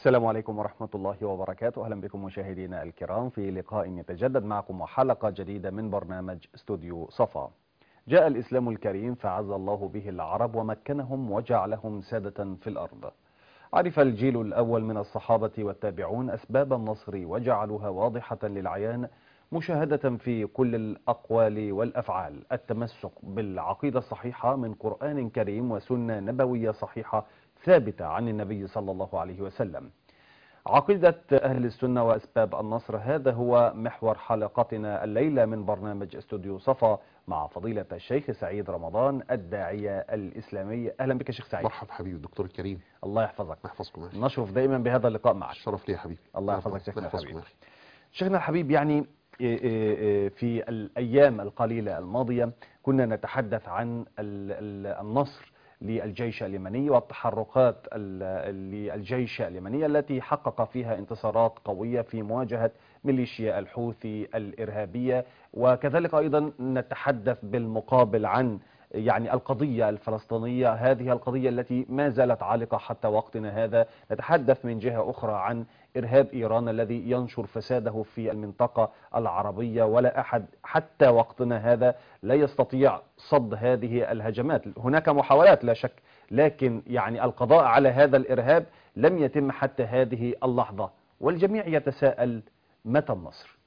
السلام عليكم ورحمة الله وبركاته أهلا بكم مشاهدينا الكرام في لقاء يتجدد معكم وحلقة جديدة من برنامج استوديو صفا جاء الإسلام الكريم فعز الله به العرب ومكنهم وجعلهم سادة في الأرض عرف الجيل الأول من الصحابة والتابعون أسباب النصر وجعلوها واضحة للعيان مشاهدة في كل الأقوال والأفعال التمسك بالعقيدة الصحيحة من قرآن كريم وسنة نبوية صحيحة ثابتة عن النبي صلى الله عليه وسلم عقيدة أهل السنة وأسباب النصر هذا هو محور حلقتنا الليلة من برنامج استوديو صفا مع فضيلة الشيخ سعيد رمضان الداعية الإسلامي أهلا بك شيخ سعيد مرحب حبيبي الدكتور الكريم الله يحفظك يحفظكم يا أخي نشرف دائما بهذا اللقاء معك الشرف لي يا حبيبي الله يحفظك شيخنا الله يحفظكم الحبيب. يا أخي شيخنا الحبيب يعني إيه إيه إيه في الأيام القليلة الماضية كنا نتحدث عن ال- ال- النصر للجيش اليمني والتحركات ال- للجيش اليمني التي حقق فيها انتصارات قوية في مواجهة ميليشيا الحوثي الإرهابية وكذلك أيضا نتحدث بالمقابل عن يعني القضية الفلسطينية هذه القضية التي ما زالت عالقة حتى وقتنا هذا نتحدث من جهة أخرى عن إرهاب إيران الذي ينشر فساده في المنطقة العربية ولا أحد حتى وقتنا هذا لا يستطيع صد هذه الهجمات هناك محاولات لا شك لكن يعني القضاء على هذا الإرهاب لم يتم حتى هذه اللحظة والجميع يتساءل متى النصر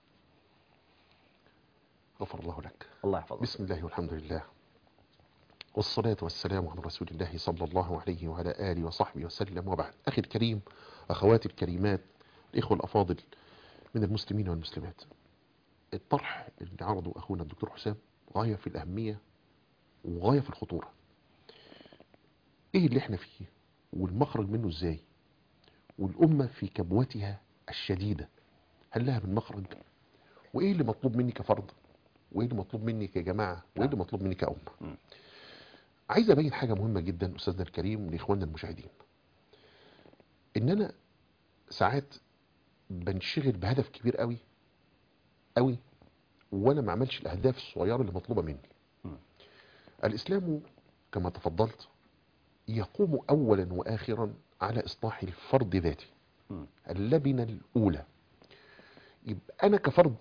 غفر الله لك الله يحفظك بسم الله والحمد لله والصلاة والسلام على رسول الله صلى الله عليه وعلى آله وصحبه وسلم وبعد أخي الكريم أخواتي الكريمات الإخوة الأفاضل من المسلمين والمسلمات الطرح اللي عرضه أخونا الدكتور حسام غاية في الأهمية وغاية في الخطورة إيه اللي احنا فيه والمخرج منه إزاي والأمة في كبوتها الشديدة هل لها من مخرج وإيه اللي مطلوب مني كفرد وايه اللي مطلوب مني كجماعه وايه اللي مطلوب مني كأمة عايز ابين حاجه مهمه جدا استاذنا الكريم لاخواننا المشاهدين ان انا ساعات بنشغل بهدف كبير قوي قوي وانا ما عملش الاهداف الصغيره اللي مطلوبه مني الاسلام كما تفضلت يقوم اولا واخرا على اصلاح الفرد ذاته اللبنه الاولى يبقى انا كفرد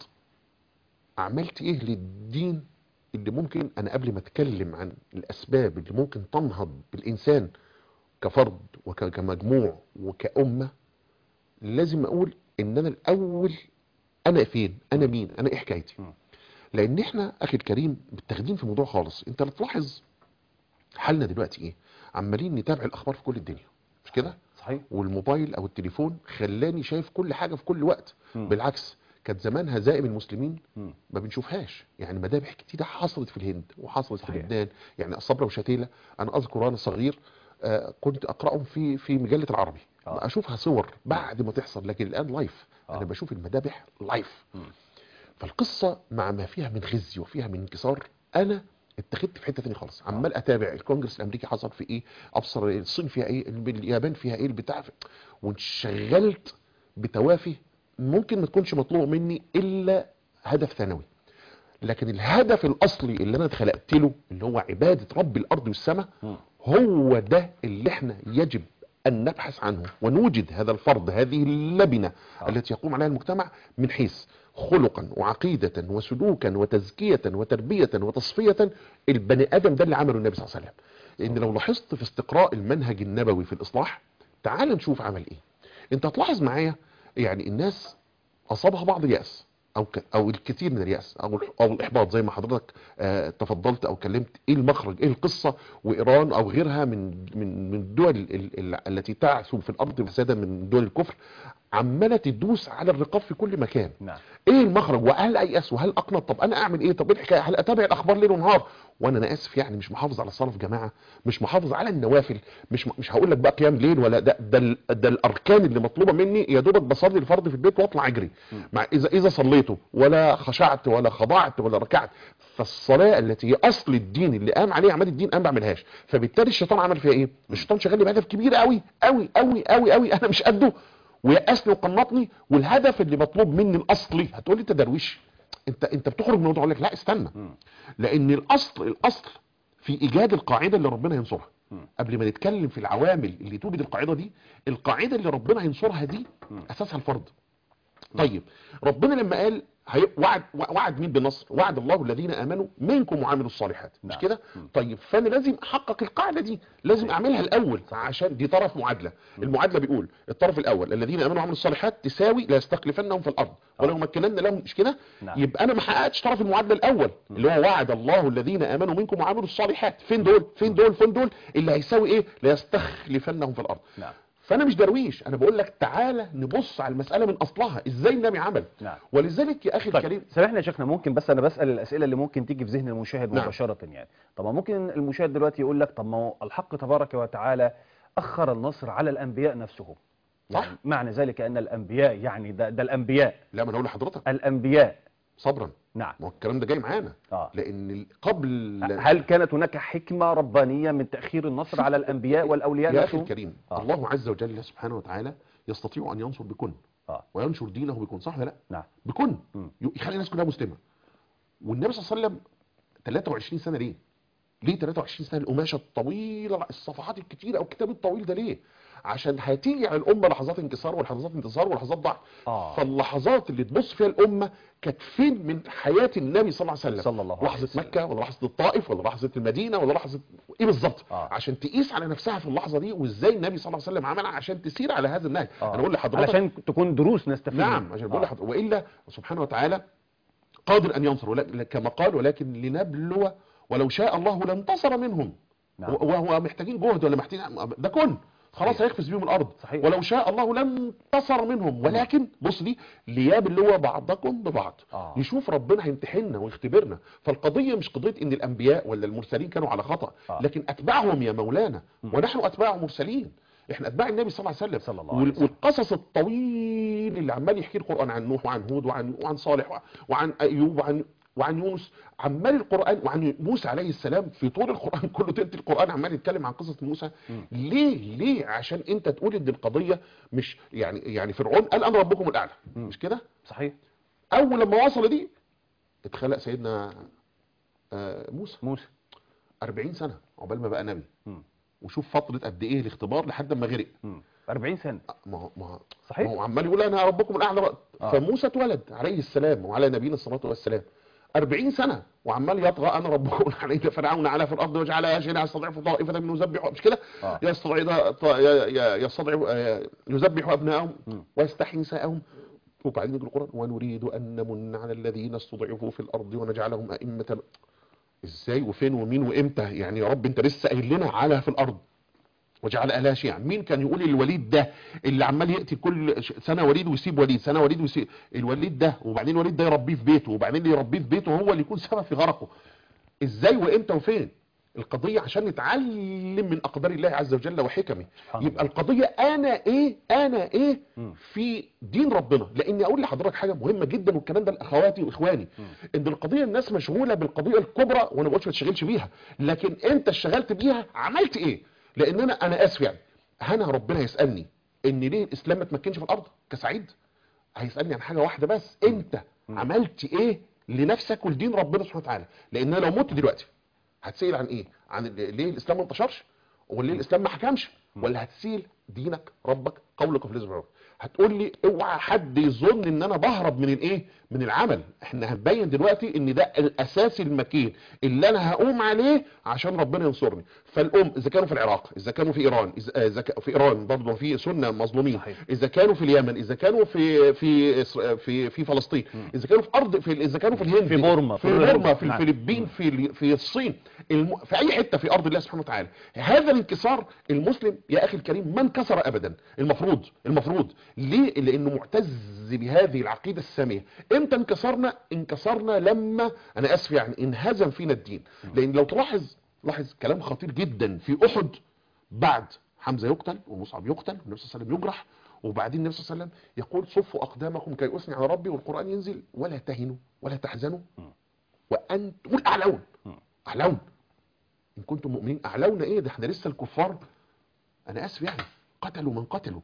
عملت ايه للدين اللي ممكن انا قبل ما اتكلم عن الاسباب اللي ممكن تنهض بالانسان كفرد وكمجموع وكأمة لازم اقول ان انا الاول انا فين انا مين انا ايه حكايتي لان احنا اخي الكريم متاخدين في موضوع خالص انت لا تلاحظ حالنا دلوقتي ايه عمالين نتابع الاخبار في كل الدنيا مش كده صحيح والموبايل او التليفون خلاني شايف كل حاجه في كل وقت مم. بالعكس كانت زمان هزائم المسلمين مم. ما بنشوفهاش يعني مذابح كتيرة حصلت في الهند وحصلت في صحيح. لبنان يعني الصبرة وشتيلة انا اذكر وانا صغير آه كنت اقراهم في في مجله العربي آه. اشوفها صور بعد ما تحصل لكن الان لايف آه. انا بشوف المذابح لايف مم. فالقصه مع ما فيها من خزي وفيها من انكسار انا اتخذت في حته ثانيه خالص عمال اتابع الكونجرس الامريكي حصل في ايه ابصر الصين فيها ايه اليابان فيها ايه البتاع وانشغلت بتوافه ممكن ما تكونش مطلوب مني الا هدف ثانوي لكن الهدف الاصلي اللي انا اتخلقت له اللي هو عباده رب الارض والسماء مم. هو ده اللي احنا يجب ان نبحث عنه ونوجد هذا الفرد هذه اللبنه آه. التي يقوم عليها المجتمع من حيث خلقا وعقيده وسلوكا وتزكيه وتربيه وتصفيه البني ادم ده اللي عمله النبي صلى الله عليه وسلم لان لو لاحظت في استقراء المنهج النبوي في الاصلاح تعال نشوف عمل ايه انت هتلاحظ معايا يعني الناس اصابها بعض الياس او ك... او الكثير من الياس او ال- او الاحباط زي ما حضرتك آه تفضلت او كلمت ايه المخرج ايه القصه وايران او غيرها من من من الدول ال... ال... التي تعثو في الارض فسادا من دول الكفر عماله تدوس على الرقاب في كل مكان نعم ايه المخرج وهل ايأس وهل اقنط طب انا اعمل ايه طب ايه الحكايه هل اتابع الاخبار ليل ونهار وانا انا اسف يعني مش محافظ على الصلاه في جماعه مش محافظ على النوافل مش مش هقول لك بقى قيام ليل ولا ده ده, ال- ده الاركان اللي مطلوبه مني يا دوبك بصلي الفرض في البيت واطلع اجري مع اذا اذا صليته ولا خشعت ولا خضعت ولا ركعت فالصلاه التي هي اصل الدين اللي قام عليه عماد الدين انا ما بعملهاش فبالتالي الشيطان عمل فيها ايه الشيطان شغال لي بهدف كبير قوي قوي قوي قوي قوي انا مش قده ويأسني وقنطني والهدف اللي مطلوب مني الاصلي هتقول لي انت درويش انت انت بتخرج من الموضوع اقول لك لا استنى لان الاصل الاصل في ايجاد القاعده اللي ربنا ينصرها مم. قبل ما نتكلم في العوامل اللي توجد القاعده دي القاعده اللي ربنا هينصرها دي مم. اساسها الفرض طيب ربنا لما قال هي وعد وعد مين بالنصر وعد الله الذين امنوا منكم وعملوا الصالحات مش نعم. كده مم. طيب فانا لازم احقق القاعده دي لازم اعملها الاول عشان دي طرف معادله المعادله بيقول الطرف الاول الذين امنوا وعملوا الصالحات تساوي لا يستخلفنهم في الارض ولو مكننا لهم مش كده نعم. يبقى انا ما حققتش طرف المعادله الاول اللي هو وعد الله الذين امنوا منكم وعملوا الصالحات فين دول فين دول فين دول اللي هيساوي ايه لا يستخلفنهم في الارض نعم فانا مش درويش انا بقول لك تعالى نبص على المساله من اصلها ازاي النبي عمل نعم ولذلك يا اخي طيب الكريم سامحنا يا شيخنا ممكن بس انا بسال الاسئله اللي ممكن تيجي في ذهن المشاهد نعم. مباشره يعني طب ما ممكن المشاهد دلوقتي يقول لك طب ما هو الحق تبارك وتعالى اخر النصر على الانبياء نفسهم صح. يعني معنى ذلك ان الانبياء يعني ده, ده الانبياء لا ما انا اقول لحضرتك الانبياء صبرا نعم ما هو الكلام ده جاي معانا اه لان ال- قبل هل كانت هناك حكمه ربانيه من تاخير النصر على الانبياء والاولياء يا اخي نفسهم الكريم آه. الله عز وجل سبحانه وتعالى يستطيع ان ينصر بكن اه وينشر دينه بكن صح ولا لا نعم بكن مم. يخلي الناس كلها مسلمه والنبي صلى الله عليه وسلم 23 سنه ليه ليه 23 سنه القماشه الطويله الصفحات الكتيره او الكتاب الطويل ده ليه عشان هتيجي على الامه لحظات انكسار ولحظات انتصار ولحظات ضعف اه فاللحظات اللي تبص فيها الامه كانت فين من حياه النبي صلى الله عليه وسلم صلى الله عليه لحظه وسلم. مكه ولا لحظه الطائف ولا لحظه المدينه ولا لحظه ايه بالظبط آه. عشان تقيس على نفسها في اللحظه دي وازاي النبي صلى الله عليه وسلم عملها عشان تسير على هذا النهج آه. انا بقول لحضرتك علشان تكون دروس نستفيد نعم منها. عشان بقول آه. لحضرتك والا سبحانه وتعالى قادر ان ينصر ولكن كما قال ولكن لنبلو ولو شاء الله لانتصر منهم نعم. وهو محتاجين جهد ولا محتاجين ده كن خلاص صحيح. هيخفز بيهم الارض صحيح. ولو شاء الله لانتصر منهم ولكن بص دي ليبلو بعضكم ببعض آه. يشوف ربنا هيمتحننا ويختبرنا فالقضيه مش قضيه ان الانبياء ولا المرسلين كانوا على خطا آه. لكن اتباعهم يا مولانا مم. ونحن اتباع مرسلين احنا اتباع النبي صلى الله عليه وسلم صلى الله عليه وال- وسلم. والقصص الطويل اللي عمال يحكي القران عن نوح وعن هود وعن وعن صالح وع- وعن ايوب وعن وعن يونس عمال القران وعن موسى عليه السلام في طول القران كله تلت القران عمال يتكلم عن قصه موسى مم. ليه ليه عشان انت تقول ان القضيه مش يعني يعني فرعون قال انا ربكم الاعلى مم. مش كده صحيح اول لما وصل دي اتخلق سيدنا آه، موسى موسى 40 سنه عقبال ما بقى نبي مم. وشوف فتره قد ايه الاختبار لحد ما غرق مم. 40 سنه ما هو ما هو- ما صحيح هو عمال يقول انا ربكم الاعلى بقى. آه. فموسى اتولد عليه السلام وعلى نبينا الصلاه والسلام 40 سنه وعمال يطغى انا ربكم الاعلى فرعون على في الارض وجعل اهلها يستضعف طائفه من يذبح مش كده آه. يستضعف ط- ي- ي- يستضعف آه، يذبح ابنائهم مم. ويستحيي نساءهم وبعدين يقول القران ونريد ان نمن على الذين استضعفوا في الارض ونجعلهم ائمه ازاي وفين ومين وامتى يعني يا رب انت لسه قايل لنا على في الارض وجعل اهلها شيعا مين كان يقول الوليد ده اللي عمال ياتي كل ش- سنه وليد ويسيب وليد سنه وليد ويسيب الوليد ده وبعدين الوليد ده يربيه في بيته وبعدين اللي يربيه في بيته هو اللي يكون سبب في غرقه ازاي وامتى وفين القضيه عشان نتعلم من اقدار الله عز وجل وحكمه سبحان يبقى الله. القضيه انا ايه انا ايه مم. في دين ربنا لاني اقول لحضرتك حاجه مهمه جدا والكلام ده لاخواتي واخواني مم. ان القضيه الناس مشغوله بالقضيه الكبرى وانا ما بقولش ما تشغلش بيها لكن انت اشتغلت بيها عملت ايه لان انا انا اسف يعني هنا ربنا يسالني ان ليه الاسلام ما تمكنش في الارض كسعيد هيسالني عن حاجه واحده بس انت مم. عملت ايه لنفسك ولدين ربنا سبحانه وتعالى لان انا لو مت دلوقتي هتسال عن ايه عن ال- ليه الاسلام ما انتشرش وليه الاسلام ما حكمش ولا هتسال دينك ربك قولك في الاسبوع هتقول لي اوعى حد يظن ان انا بهرب من الايه من العمل احنا هنبين دلوقتي ان ده الاساس المكين اللي انا هقوم عليه عشان ربنا ينصرني فالام اذا كانوا في العراق اذا كانوا في ايران اذا إذا كا- في ايران برضه في سنه مظلومين صحيح. اذا كانوا في اليمن اذا كانوا في في إسر- في في فلسطين مم. اذا كانوا في ارض في اذا كانوا في الهند في بورما، في في بورما الهند. في نعم. الفلبين في ال- في الصين الم... في اي حته في ارض الله سبحانه وتعالى هذا الانكسار المسلم يا اخي الكريم ما انكسر ابدا المفروض المفروض ليه لانه معتز بهذه العقيده الساميه امتى انكسرنا انكسرنا لما انا اسف يعني انهزم فينا الدين لان لو تلاحظ لاحظ كلام خطير جدا في احد بعد حمزه يقتل ومصعب يقتل والنبي صلى الله عليه وسلم يجرح وبعدين النبي صلى الله عليه وسلم يقول صفوا اقدامكم كي اثني على ربي والقران ينزل ولا تهنوا ولا تحزنوا وانتم الاعلون مم. اعلون ان كنتم مؤمنين اعلون ايه ده احنا لسه الكفار انا اسف يعني قتلوا من قتلوا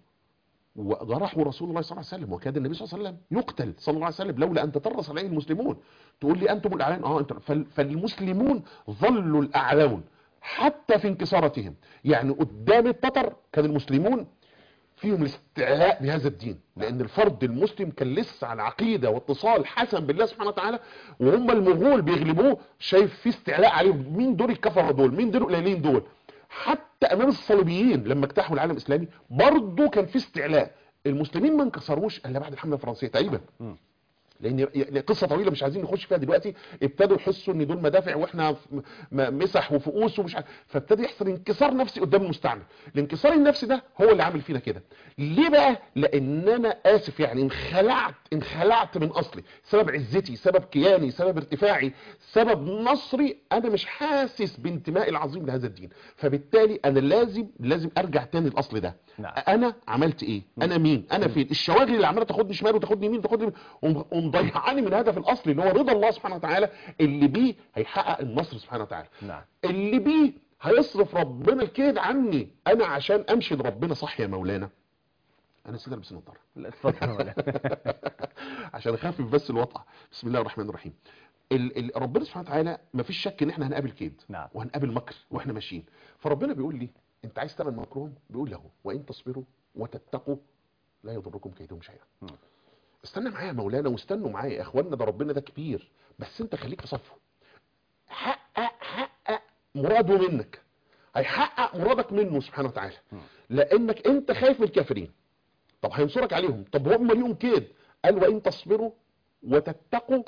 وجرحوا رسول الله صلى الله عليه وسلم وكاد النبي صلى الله عليه وسلم يقتل صلى الله عليه وسلم لولا ان تترس عليه المسلمون تقول لي انتم الاعلون اه انت فال- فالمسلمون ظلوا الاعلون حتى في انكساراتهم يعني قدام التتر كان المسلمون فيهم الاستعلاء بهذا الدين لان الفرد المسلم كان لسه على عقيده واتصال حسن بالله سبحانه وتعالى وهم المغول بيغلبوه شايف في استعلاء عليهم مين دول الكفره دول مين دول القليلين دول حتى امام الصليبيين لما اجتاحوا العالم الاسلامي برضه كان في استعلاء المسلمين ما انكسروش الا بعد الحمله الفرنسيه تقريبا مم. لان يعني قصه طويله مش عايزين نخش فيها دلوقتي ابتدوا يحسوا ان دول مدافع واحنا في م- مسح وفؤوس ومش عارف فابتدى يحصل انكسار نفسي قدام المستعمر الانكسار النفسي ده هو اللي عامل فينا كده ليه بقى لان انا اسف يعني انخلعت انخلعت من اصلي سبب عزتي سبب كياني سبب ارتفاعي سبب نصري انا مش حاسس بانتمائي العظيم لهذا الدين فبالتالي انا لازم لازم ارجع تاني الاصل ده نعم. انا عملت ايه انا مين انا فين الشواغل اللي عماله تاخدني شمال وتاخدني يمين وتاخدني وم- ومضيعاني من الهدف الاصلي اللي هو رضا الله سبحانه وتعالى اللي بيه هيحقق النصر سبحانه وتعالى نعم اللي بيه هيصرف ربنا الكيد عني انا عشان امشي لربنا صح يا مولانا انا نسيت البس النضاره لا اتفضل يا مولانا. عشان اخفف بس الوضع بسم الله الرحمن الرحيم ال ال ربنا سبحانه وتعالى مفيش شك ان احنا هنقابل كيد نعم. وهنقابل مكر واحنا ماشيين فربنا بيقول لي انت عايز تمن مكرهم بيقول له وان تصبروا وتتقوا لا يضركم كيدهم شيئا مم. استنى معايا يا مولانا واستنوا معايا يا اخوانا ده ربنا ده كبير بس انت خليك في صفه حقق حقق مراده منك هيحقق مرادك منه سبحانه وتعالى مم. لانك انت خايف من الكافرين طب هينصرك عليهم طب هم ليهم كيد قال وان تصبروا وتتقوا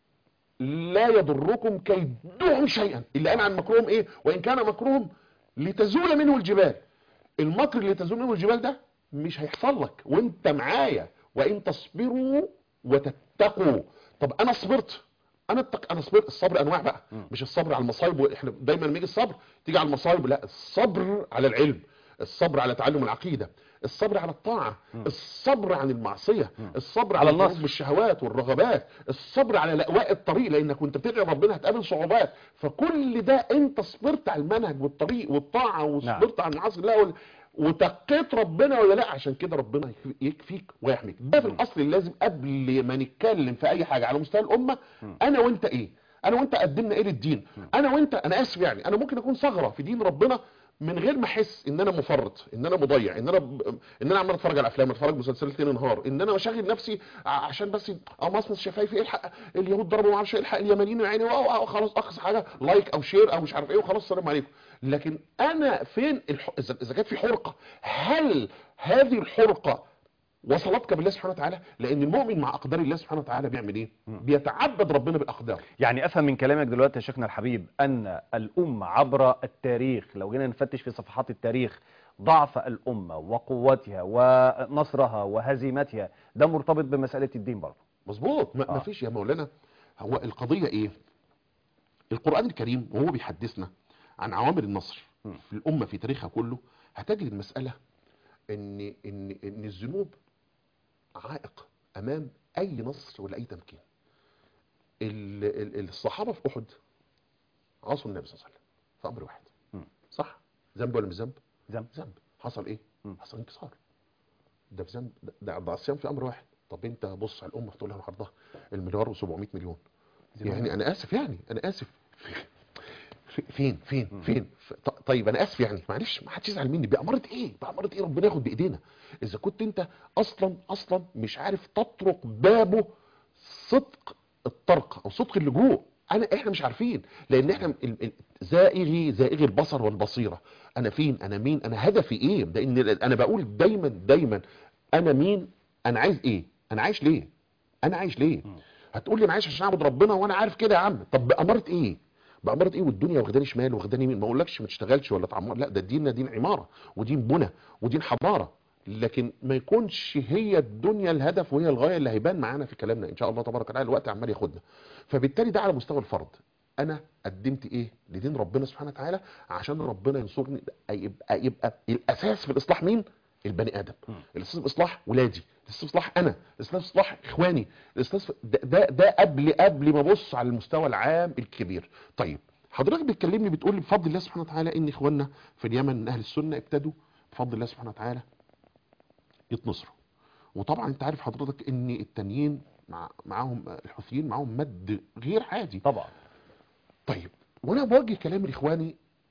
لا يضركم كيدهم شيئا اللي قال عن مكرهم ايه وان كان مكرهم لتزول منه الجبال المكر اللي تزول منه الجبال ده مش هيحصل لك وانت معايا وان تصبروا وتتقوا طب انا صبرت انا التق... انا صبرت الصبر انواع بقى مم. مش الصبر على المصايب احنا دايما لما يجي الصبر تيجي على المصايب لا الصبر على العلم الصبر على تعلم العقيده الصبر على الطاعه مم. الصبر عن المعصيه مم. الصبر على على النصر. الهروب بالشهوات والرغبات الصبر على لأواء الطريق لانك وانت بتدعي ربنا هتقابل صعوبات فكل ده انت صبرت على المنهج والطريق والطاعه وصبرت على المعاصي الله وال... وتقيت ربنا ولا لا عشان كده ربنا يكفي- يكفيك ويحميك ده في الاصل اللي لازم قبل ما نتكلم في اي حاجه على مستوى الامه مم. انا وانت ايه انا وانت قدمنا ايه للدين انا وانت انا اسف يعني انا ممكن اكون ثغره في دين ربنا من غير ما احس ان انا مفرط ان انا مضيع ان انا ب... ان انا عمال اتفرج على افلام اتفرج مسلسلات ليل نهار ان انا بشغل نفسي ع- عشان بس امصمص شفايفي الحق اليهود ضربوا ما اعرفش إيه، الحق اليمنيين يعني أو أو خلاص اقصى حاجه لايك او شير او مش عارف ايه وخلاص السلام عليكم لكن انا فين الح... اذا إذا كانت في حرقه هل هذه الحرقه وصلتك بالله سبحانه وتعالى لان المؤمن مع اقدار الله سبحانه وتعالى بيعمل ايه بيتعبد ربنا بالاقدار يعني افهم من كلامك دلوقتي يا شيخنا الحبيب ان الامه عبر التاريخ لو جينا نفتش في صفحات التاريخ ضعف الامه وقوتها ونصرها وهزيمتها ده مرتبط بمساله الدين برضه مظبوط ما آه. ما فيش يا مولانا هو القضيه ايه القران الكريم وهو بيحدثنا عن عوامل النصر م. في الامه في تاريخها كله هتجد المساله ان ان ان الذنوب عائق امام اي نصر ولا اي تمكين ال- ال- الصحابه في احد عصوا النبي صلى الله عليه وسلم في امر واحد م. صح ذنب ولا مش ذنب ذنب ذنب حصل ايه م. حصل انكسار ده في ذنب ده- ده ده عصيان في امر واحد طب انت بص على الامه تقول لها عرضها المليار و700 مليون زمان. يعني انا اسف يعني انا اسف في- فين فين م. فين ف- ط- طيب انا اسف يعني معلش ما حدش يزعل مني بأمارة ايه بأمارة ايه ربنا ياخد بايدينا اذا كنت انت اصلا اصلا مش عارف تطرق بابه صدق الطرق او صدق اللجوء انا احنا مش عارفين لان احنا ال- ال- زائغي زائغي البصر والبصيره انا فين انا مين انا هدفي ايه لان انا بقول دايما دايما انا مين انا عايز ايه انا عايش ليه انا عايش ليه م. هتقول لي انا عايش عشان اعبد ربنا وانا عارف كده يا عم طب بأمارة ايه بأمارة ايه والدنيا واخداني شمال واخداني يمين ما اقولكش ما تشتغلش ولا تعمر لا ده ديننا دين عمارة ودين بنى ودين حضارة لكن ما يكونش هي الدنيا الهدف وهي الغاية اللي هيبان معانا في كلامنا ان شاء الله تبارك وتعالى الوقت عمال ياخدنا فبالتالي ده على مستوى الفرد انا قدمت ايه لدين ربنا سبحانه وتعالى عشان ربنا ينصرني يبقى يبقى الاساس في الاصلاح مين البني ادم م. الاساس في اصلاح ولادي الاساس في اصلاح انا الاساس في اصلاح اخواني الاساس في ده, ده ده قبل قبل ما ابص على المستوى العام الكبير طيب حضرتك بتكلمني بتقول لي بفضل الله سبحانه وتعالى ان اخواننا في اليمن من اهل السنه ابتدوا بفضل الله سبحانه وتعالى يتنصروا وطبعا انت عارف حضرتك ان التانيين مع معاهم الحوثيين معاهم مد غير عادي طبعا طيب وانا بوجه كلامي لاخواني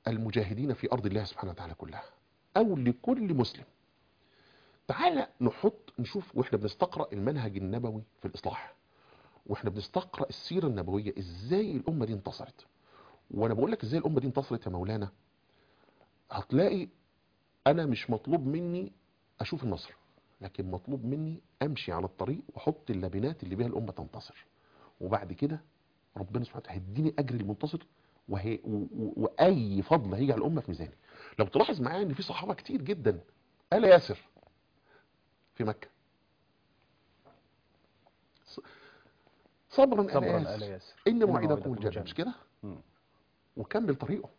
المجاهدين في أرض الله سبحانه وتعالى كلها أو لكل مسلم تعالى نحط نشوف واحنا بنستقرأ المنهج النبوي في الإصلاح واحنا بنستقرأ السيرة النبوية ازاي الأمة دي انتصرت وانا بقول لك ازاي الأمة دي انتصرت يا مولانا هتلاقي انا مش مطلوب مني اشوف النصر لكن مطلوب مني امشي على الطريق واحط اللبنات اللي بيها الامه تنتصر وبعد كده ربنا سبحانه وتعالى هيديني اجر المنتصر وهي و و واي فضل هيجي على الامه في ميزاني لو تلاحظ معايا ان في صحابه كتير جدا آل ياسر في مكه ص- صبرا آل صبرا آل ياسر ياسر ان إن موعدكم موعدكم الجنه الجنة. مش كده مم. وكمل طريقه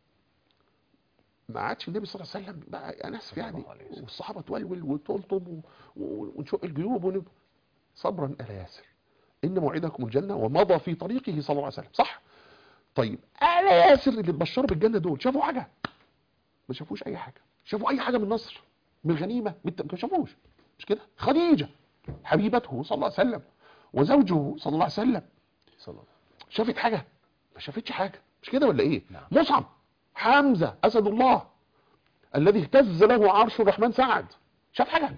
ما عادش النبي صلى الله عليه وسلم بقى انا اسف صلى يعني الله عليه وسلم. والصحابه تولول وتلطم و- و- ونشق الجيوب ونب... صبرا آل ياسر ان موعدكم الجنه ومضى في طريقه صلى الله عليه وسلم صح طيب آل ياسر اللي اتبشروا بالجنه دول شافوا حاجه ما شافوش اي حاجه شافوا اي حاجه من النصر من الغنيمه بالت- ما شافوش مش كده خديجه حبيبته صلى الله عليه وسلم وزوجه صلى الله عليه وسلم صلى الله شافت حاجة ما شافتش حاجة مش كده ولا ايه نعم. مصعب حمزة أسد الله الذي اهتز له عرش الرحمن سعد شاف حاجة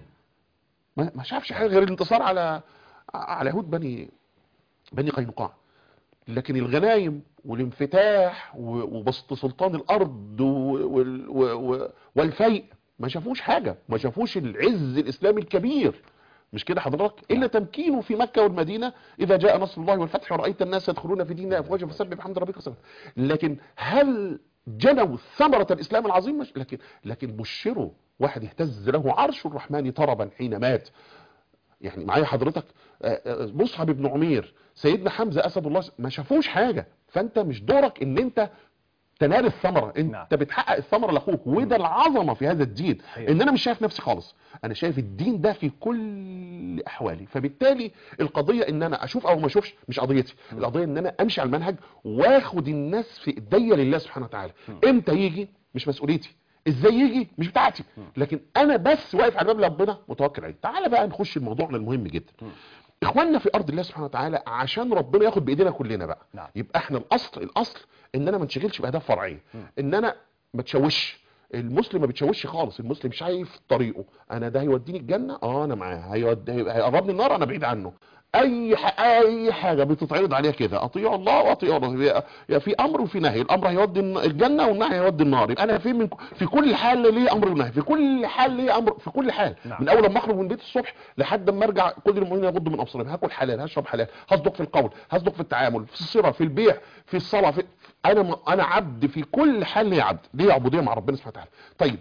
ما ما شافش حاجة غير الانتصار على على يهود بني بني قينقاع لكن الغنايم والانفتاح و- وبسط سلطان الأرض و- وال- و- و- والفيء ما شافوش حاجة ما شافوش العز الإسلامي الكبير مش كده حضرتك إلا تمكينه في مكة والمدينة إذا جاء نصر الله والفتح ورأيت الناس يدخلون في دين الله أفواجا فسبح بحمد ربك وسبح لكن هل جنوا ثمرة الإسلام العظيم مش لكن لكن بشروا واحد اهتز له عرش الرحمن طربا حين مات يعني معايا حضرتك آه، آه، مصعب بن عمير سيدنا حمزة أسد الله ما شافوش حاجة فأنت مش دورك إن أنت تنال الثمرة انت نعم. بتحقق الثمرة لاخوك وده العظمة في هذا الدين صحيح. ان انا مش شايف نفسي خالص انا شايف الدين ده في كل احوالي فبالتالي القضية ان انا اشوف او ما اشوفش مش قضيتي القضية ان انا امشي على المنهج واخد الناس في ايديا لله سبحانه وتعالى امتى يجي مش مسؤوليتي ازاي يجي مش بتاعتي لكن انا بس واقف على باب ربنا متوكل عليه تعالى بقى نخش الموضوع المهم جدا اخواننا في ارض الله سبحانه وتعالى عشان ربنا ياخد بايدينا كلنا بقى نعم. يبقى احنا الاصل الاصل ان انا ما انشغلش باهداف فرعيه ان انا ما تشوش المسلم ما بيتشوش خالص المسلم شايف طريقه انا ده هيوديني الجنه اه انا معاه هيود... هيقربني النار انا بعيد عنه اي ح... اي حاجه بتتعرض عليها كده اطيعوا الله واطيعوا الرسول يا- يا في امر وفي نهي الامر هيودي الن- الجنه والنهي هيودي النار يبقى انا في من في كل حال ليه امر ونهي في كل حال ليه امر في كل حال نعم. من اول ما اخرج من بيت الصبح لحد ما ارجع كل المؤمنين يغضوا من ابصارهم هاكل حلال هشرب حلال هصدق في القول هصدق في التعامل في الصله في البيع في الصلاه في انا م- انا عبد في كل حال ليه عبد ليه عبوديه مع ربنا سبحانه وتعالى طيب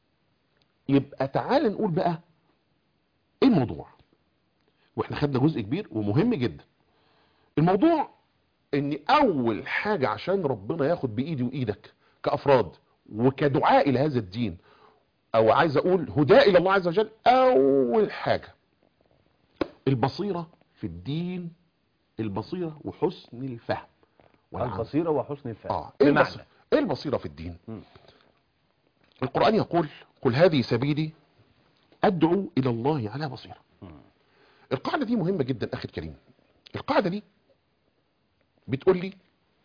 يبقى تعال نقول بقى ايه الموضوع واحنا خدنا جزء كبير ومهم جدا الموضوع ان اول حاجة عشان ربنا ياخد بايدي وايدك كافراد وكدعاء الى هذا الدين او عايز اقول هداء الى الله عز وجل اول حاجة البصيرة في الدين البصيرة وحسن الفهم والعمل. البصيرة وحسن الفهم اه ايه بمعنى البصيرة, إيه البصيرة في الدين مم. القرآن يقول قل هذه سبيلي ادعو الى الله على بصيرة القاعدة دي مهمة جدا اخي الكريم القاعدة دي بتقول لي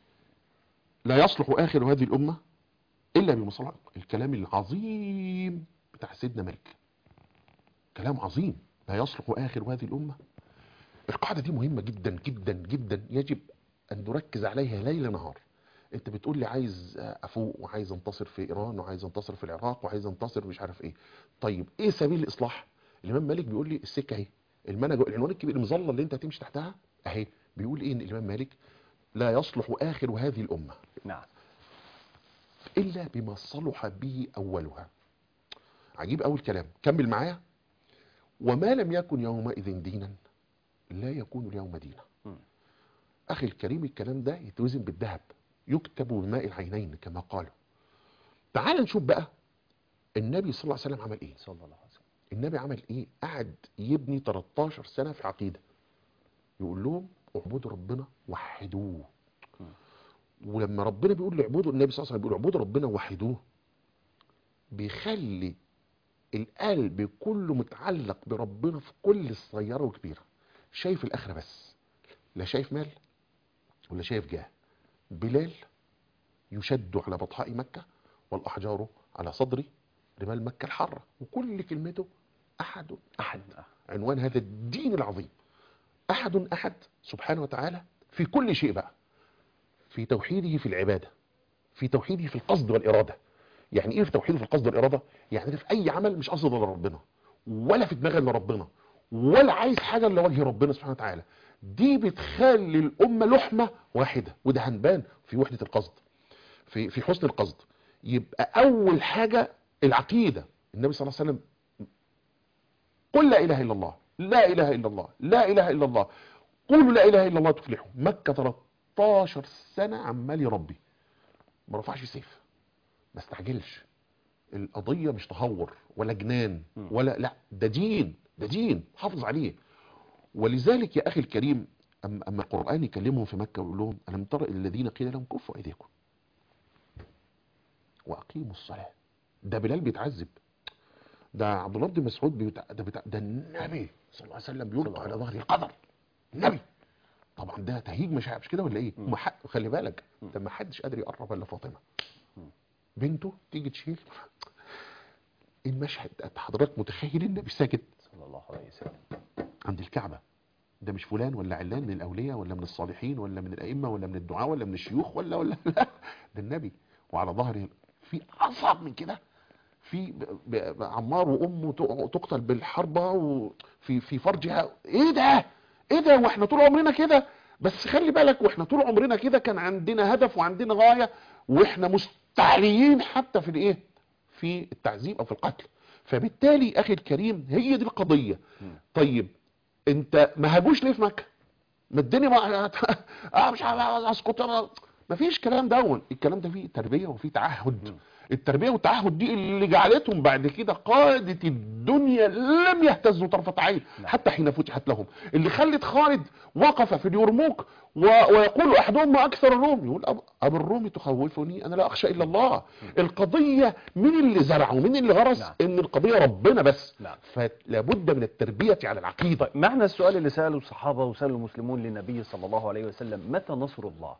لا يصلح اخر هذه الامة الا بمصالحة الكلام العظيم بتاع سيدنا مالك كلام عظيم لا يصلح اخر هذه الامة القاعدة دي مهمة جدا جدا جدا يجب ان نركز عليها ليل نهار انت بتقول لي عايز افوق وعايز انتصر في ايران وعايز انتصر في العراق وعايز انتصر مش عارف ايه طيب ايه سبيل الاصلاح الامام مالك بيقول لي السكه اهي المنهج العنوان الكبير المظله اللي انت هتمشي تحتها اهي بيقول ايه ان الامام مالك لا يصلح اخر هذه الامه نعم الا بما صلح به اولها عجيب اول كلام كمل معايا وما لم يكن يومئذ دينا لا يكون اليوم دينا مم. اخي الكريم الكلام ده يتوزن بالذهب يكتب بماء العينين كما قالوا تعال نشوف بقى النبي صلى الله عليه وسلم عمل ايه صلى الله عليه وسلم النبي عمل ايه قعد يبني 13 سنة في عقيدة يقول لهم اعبدوا ربنا وحدوه ولما ربنا بيقول له اعبدوا النبي صلى الله عليه وسلم بيقول اعبدوا ربنا وحدوه بيخلي القلب كله متعلق بربنا في كل الصغيرة وكبيرة شايف الاخرة بس لا شايف مال ولا شايف جاه بلال يشد على بطحاء مكة والاحجار على صدري رمال مكه الحاره وكل كلمته احد أحد عنوان هذا الدين العظيم احد احد سبحانه وتعالى في كل شيء بقى في توحيده في العباده في توحيده في القصد والاراده يعني ايه في توحيده في القصد والاراده يعني أنا في اي عمل مش قصد الا ربنا ولا في دماغي الا ربنا ولا عايز حاجه الا وجه ربنا سبحانه وتعالى دي بتخلي الامه لحمه واحده وده هنبان في وحده القصد في في حسن القصد يبقى اول حاجه العقيده النبي صلى الله عليه وسلم قل لا اله الا الله لا اله الا الله لا اله الا الله قولوا لا اله الا الله تفلحوا مكه 13 سنه عمال يربي ما رفعش سيف ما استعجلش القضيه مش تهور ولا جنان م. ولا لا ده دين ده دين حافظ عليه ولذلك يا اخي الكريم اما أما القران يكلمهم في مكه ويقول لهم الم تر إلى الذين قيل لهم كفوا ايديكم واقيموا الصلاه ده بلال بيتعذب ده عبد الله بن مسعود بيتع... ده, بتاع... ده النبي صلى الله عليه وسلم بيلقى على ظهر القدر النبي طبعا ده تهيج مشاعر مش كده ولا ايه مم. ما حد خلي بالك مم. ده ما حدش قادر يقرب الا فاطمه مم. بنته تيجي تشيل المشهد ده حضرتك متخيل النبي ساكت صلى الله عليه وسلم عند الكعبة ده مش فلان ولا علان من الأولياء ولا من الصالحين ولا من الأئمة ولا من الدعاء ولا من الشيوخ ولا ولا لا ده النبي وعلى ظهره في أصعب من كده في ب- ب- عمار وأمه تق- تقتل بالحربة وفي في فرجها إيه ده إيه ده وإحنا طول عمرنا كده بس خلي بالك وإحنا طول عمرنا كده كان عندنا هدف وعندنا غاية وإحنا مستعليين حتى في الإيه في التعذيب أو في القتل فبالتالي أخي الكريم هي دي القضية مم. طيب انت ما هاجوش ليه في مكه ما الدنيا ما اه مش عارف اسكت انا ما فيش كلام دون الكلام ده فيه تربيه وفيه تعهد مم. التربيه والتعهد دي اللي جعلتهم بعد كده قاده الدنيا لم يهتزوا طرفه عين نعم. حتى حين فتحت لهم اللي خلت خالد وقف في اليرموك و... ويقول احدهم ما اكثر الروم يقول أب... ابو الروم تخوفني انا لا اخشى الا الله القضيه مين اللي زرعه مين اللي غرس نعم. ان القضيه ربنا بس نعم. فلا بد من التربيه على العقيده طيب معنى السؤال اللي سأله الصحابة وسأله المسلمون للنبي صلى الله عليه وسلم متى نصر الله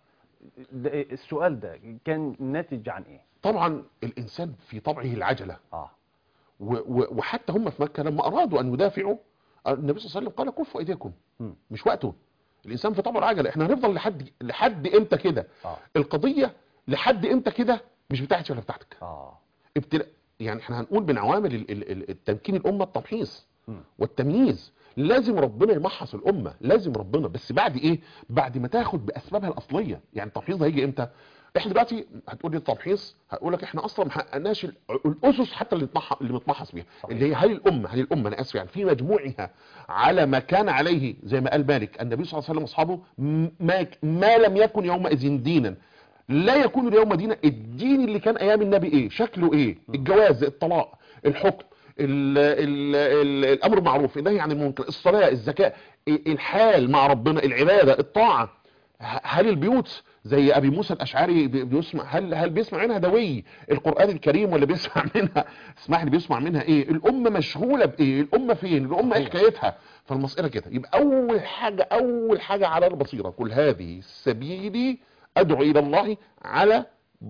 ده السؤال ده كان ناتج عن ايه طبعا الانسان في طبعه العجله اه و و وحتى هم في مكه لما ارادوا ان يدافعوا النبي صلى الله عليه وسلم قال كفوا ايديكم مم. مش وقته الانسان في طبعه العجله احنا هنفضل لحد لحد امتى كده اه القضيه لحد امتى كده مش بتاعتي ولا بتاعتك اه ابتلاء يعني احنا هنقول من عوامل ال- ال- ال- التمكين الامه التمحيص مم. والتمييز لازم ربنا يمحص الامه لازم ربنا بس بعد ايه بعد ما تاخد باسبابها الاصليه يعني التمحيص ده هيجي امتى احنا دلوقتي هتقول لي التمحيص هقول لك احنا اصلا ما حققناش ال- الاسس حتى اللي متمح- اللي متمحص بيها صحيح. اللي هي هل الامه هل الامه انا اسف يعني في مجموعها على ما كان عليه زي ما قال مالك النبي صلى الله عليه وسلم واصحابه م- ما ما لم يكن يومئذ دينا لا يكون اليوم دينا الدين اللي كان ايام النبي ايه شكله ايه الجواز الطلاق الحكم ال ال ال الامر بالمعروف النهي عن المنكر الصلاه الزكاه الحال مع ربنا العباده الطاعه ه- هل البيوت زي ابي موسى الاشعري بي- بيسمع هل هل بيسمع منها دوي القران الكريم ولا بيسمع منها اسمح لي بيسمع منها ايه الامه مشغوله بايه الامه فين الامه ايه صحيح. حكايتها فالمساله كده يبقى اول حاجه اول حاجه على البصيره كل هذه سبيلي ادعو الى الله على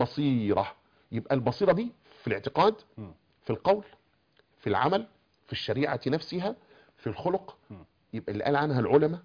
بصيره يبقى البصيره دي في الاعتقاد مم. في القول في العمل في الشريعه نفسها في الخلق مم. يبقى اللي قال عنها العلماء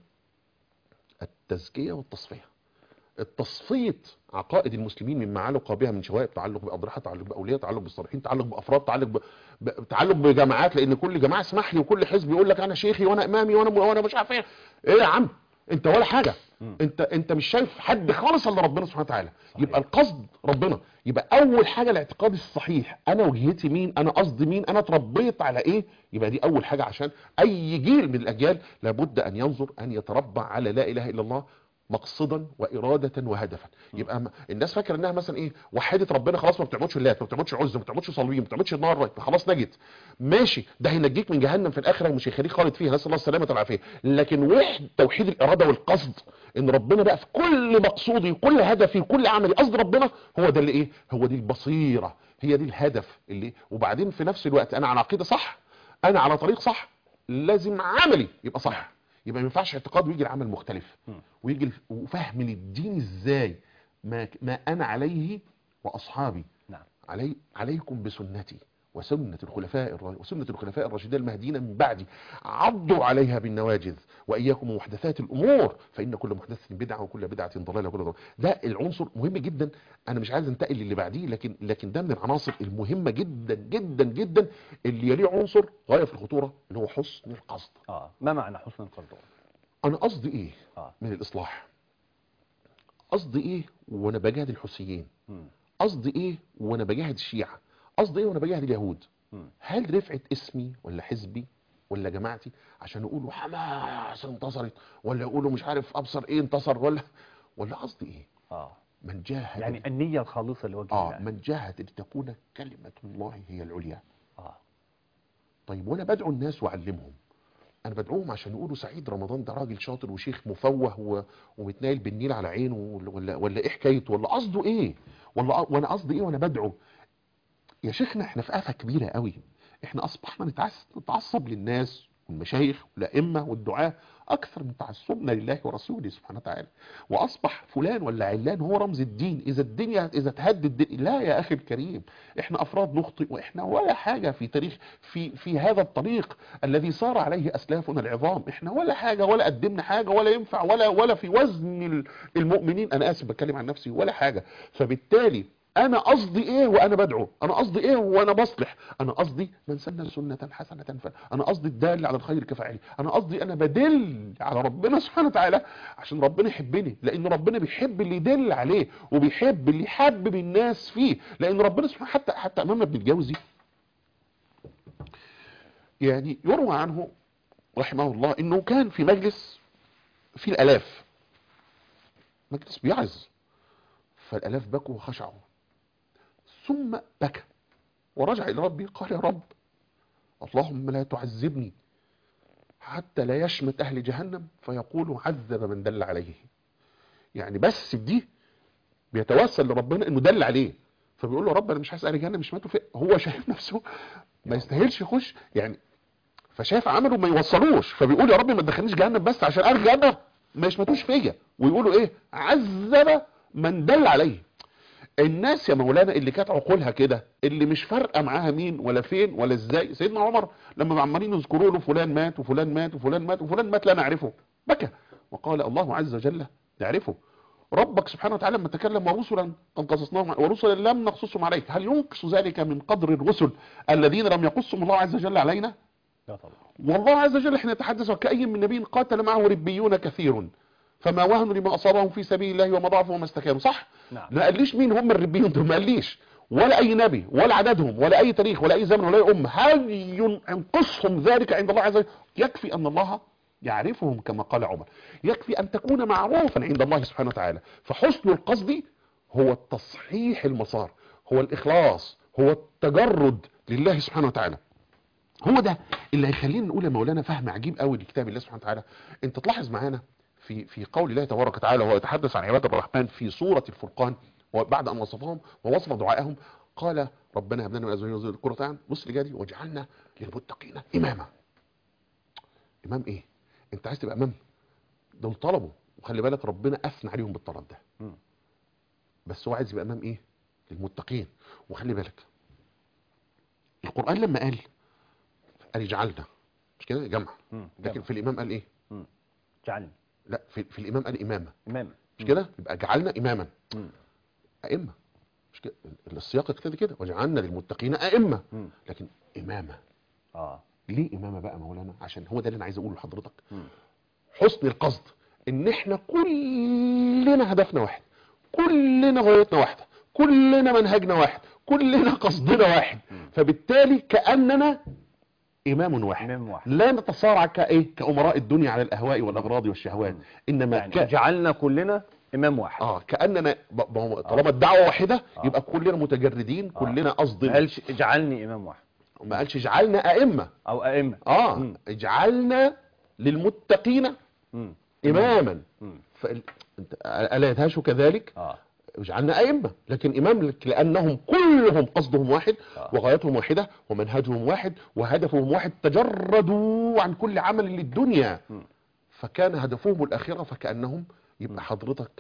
التزكيه والتصفيه التصفيه عقائد المسلمين مما علق بها من شوائب تعلق باضرحه تعلق باولياء تعلق بالصالحين تعلق بافراد تعلق ب... ب... تعلق بجماعات لان كل جماعه اسمح لي وكل حزب يقول لك انا شيخي وانا امامي وانا وانا مش عارف ايه ايه يا عم انت ولا حاجه مم. انت انت مش شايف حد خالص الا ربنا سبحانه وتعالى صحيح. يبقى القصد ربنا يبقى اول حاجه الاعتقاد الصحيح انا وجهتي مين انا قصدي مين انا اتربيت على ايه يبقى دي اول حاجه عشان اي جيل من الاجيال لابد ان ينظر ان يتربى على لا اله الا الله مقصدا واراده وهدفا يبقى م- الناس فاكره انها مثلا ايه وحدت ربنا خلاص ما بتعبدش اللات ما بتعبدش عزة ما بتعبدش صليبين ما بتعبدش النار خلاص نجت ماشي ده هينجيك من جهنم في الاخره ومش هيخليك خالد فيها نسال الله السلامه والعافيه لكن وحد توحيد الاراده والقصد ان ربنا بقى في كل مقصودي كل هدفي كل عملي قصد ربنا هو ده اللي ايه هو دي البصيره هي دي الهدف اللي وبعدين في نفس الوقت انا على عقيده صح انا على طريق صح لازم عملي يبقى صح يبقى ما ينفعش اعتقاد ويجي العمل مختلف مم. ويجي الف- وفهم للدين ازاي ما ما انا عليه واصحابي نعم علي عليكم بسنتي وسنة الخلفاء الر- وسنة الخلفاء الراشدين المهديين من بعدي عضوا عليها بالنواجذ وإياكم ومحدثات الأمور فإن كل محدث بدعة وكل بدعة ضلالة وكل ضلالة ده العنصر مهم جدا أنا مش عايز انتقل للي بعديه لكن لكن ده من العناصر المهمة جدا جدا جدا اللي يليه عنصر غاية في الخطورة اللي هو حسن القصد اه ما معنى حسن القصد أنا قصدي إيه اه من الإصلاح قصدي إيه وأنا بجاهد الحوثيين مم. قصدي ايه وانا بجاهد الشيعة قصدي ايه وانا بجاهد اليهود مم. هل رفعت اسمي ولا حزبي ولا جماعتي عشان يقولوا حماس انتصرت ولا يقولوا مش عارف ابصر ايه انتصر ولا ولا قصدي ايه اه من جاهد يعني النية الخالصة لوجه اه الله من جاهد لتكون كلمة الله هي العليا اه طيب وانا بدعو الناس واعلمهم انا بدعوهم عشان يقولوا سعيد رمضان ده راجل شاطر وشيخ مفوه و... ومتنايل بالنيل على عينه ولا ولا, ولا ايه حكايته ولا قصده ايه ولا وانا قصدي ايه وانا بدعو يا شيخنا احنا في آفة كبيرة قوي احنا اصبحنا نتعس... نتعصب للناس والمشايخ والائمه والدعاة اكثر من تعصبنا لله ورسوله سبحانه وتعالى واصبح فلان ولا علان هو رمز الدين اذا الدنيا اذا تهدد الدين لا يا اخي الكريم احنا افراد نخطئ واحنا ولا حاجة في تاريخ في في هذا الطريق الذي صار عليه اسلافنا العظام احنا ولا حاجة ولا قدمنا حاجة ولا ينفع ولا ولا في وزن ال- المؤمنين انا اسف بتكلم عن نفسي ولا حاجة فبالتالي انا قصدي ايه وانا بدعو انا قصدي ايه وانا بصلح انا قصدي من سن سنة حسنة ف انا قصدي الدال على الخير كفاعله انا قصدي انا بدل على ربنا سبحانه وتعالى عشان ربنا يحبني لان ربنا بيحب اللي يدل عليه وبيحب اللي يحبب الناس فيه لان ربنا سبحانه حتى حتى امام ابن الجوزي يعني يروى عنه رحمه الله انه كان في مجلس في الالاف مجلس بيعز فالالاف بكوا وخشعوا ثم بكى ورجع الى ربي قال يا رب اللهم لا تعذبني حتى لا يشمت اهل جهنم فيقول عذب من دل عليه يعني بس بدي بيتوسل لربنا انه دل عليه فبيقول له يا رب انا مش عايز اهل جهنم مش ماتوا في هو شايف نفسه ما يستاهلش يخش يعني فشايف عمله ما يوصلوش فبيقول يا رب ما تدخلنيش جهنم بس عشان اهل جهنم ما يشمتوش فيا ويقولوا ايه عذب من دل عليه الناس يا مولانا اللي كانت عقولها كده اللي مش فارقه معاها مين ولا فين ولا ازاي سيدنا عمر لما عمالين يذكروا له فلان مات وفلان مات وفلان مات وفلان مات لا نعرفه بكى وقال الله عز وجل نعرفه ربك سبحانه وتعالى لما تكلم ورسلا قد قصصناهم ورسلا لم نقصصهم عليك هل ينقص ذلك من قدر الرسل الذين لم يقصهم الله عز وجل علينا لا طبعا والله عز وجل حين يتحدث وكأي من نبي قاتل معه ربيون كثير فما وهنوا لما أصابهم في سبيل الله وما ضعفوا وما استكانوا صح نعم ما قاليش مين هم الربيون دول ما قاليش ولا اي نبي ولا عددهم ولا اي تاريخ ولا اي زمن ولا اي امه هل ين- ينقصهم ذلك عند الله عز وجل يكفي ان الله يعرفهم كما قال عمر يكفي ان تكون معروفا عند الله سبحانه وتعالى فحسن القصد هو التصحيح المسار هو الاخلاص هو التجرد لله سبحانه وتعالى هو ده اللي هيخلينا نقول يا مولانا فهم عجيب قوي لكتاب الله سبحانه وتعالى انت تلاحظ معانا في في قول الله تبارك وتعالى وهو يتحدث عن عباد الرحمن في سورة الفرقان وبعد ان وصفهم ووصف دعائهم قال ربنا هب لنا من ازواجنا وذريتنا قرة اعين بص اللي جاي واجعلنا للمتقين اماما امام ايه انت عايز تبقى امام دول طلبوا وخلي بالك ربنا اثنى عليهم بالطلب ده مم. بس هو عايز يبقى امام ايه للمتقين وخلي بالك القرآن لما قال قال اجعلنا مش كده جمع مم. لكن جمع. في الامام قال ايه جعلني لا في, في الامام قال امامه إمام مش كده يبقى جعلنا اماما مم. ائمه مش كده السياق يقتضي كده وجعلنا للمتقين ائمه مم. لكن امامه اه ليه امامه بقى مولانا عشان هو ده اللي انا عايز اقوله لحضرتك مم. حسن القصد ان احنا كلنا هدفنا واحد كلنا غايتنا واحده كلنا منهجنا واحد كلنا قصدنا واحد مم. فبالتالي كاننا امام واحد إمام واحد لا نتصارع كايه كامراء الدنيا على الاهواء والاغراض والشهوات مم. انما يعني ك... جعلنا كلنا إمام واحد اه كاننا ب- ب- طالما الدعوه واحده آه. يبقى كلنا متجردين آه. كلنا ما قصدنا قالش اجعلني إمام واحد ما قالش اجعلنا ائمه أو أئمة اه مم. اجعلنا للمتقين مم. اماما مم. فال... انت الا يدهش كذلك اه اجعلنا ائمه لكن امام لك- لانهم كلهم قصدهم واحد آه. وغايتهم واحده ومنهجهم واحد وهدفهم واحد تجردوا عن كل عمل للدنيا مم. فكان هدفهم الاخره فكانهم مم. يبقى حضرتك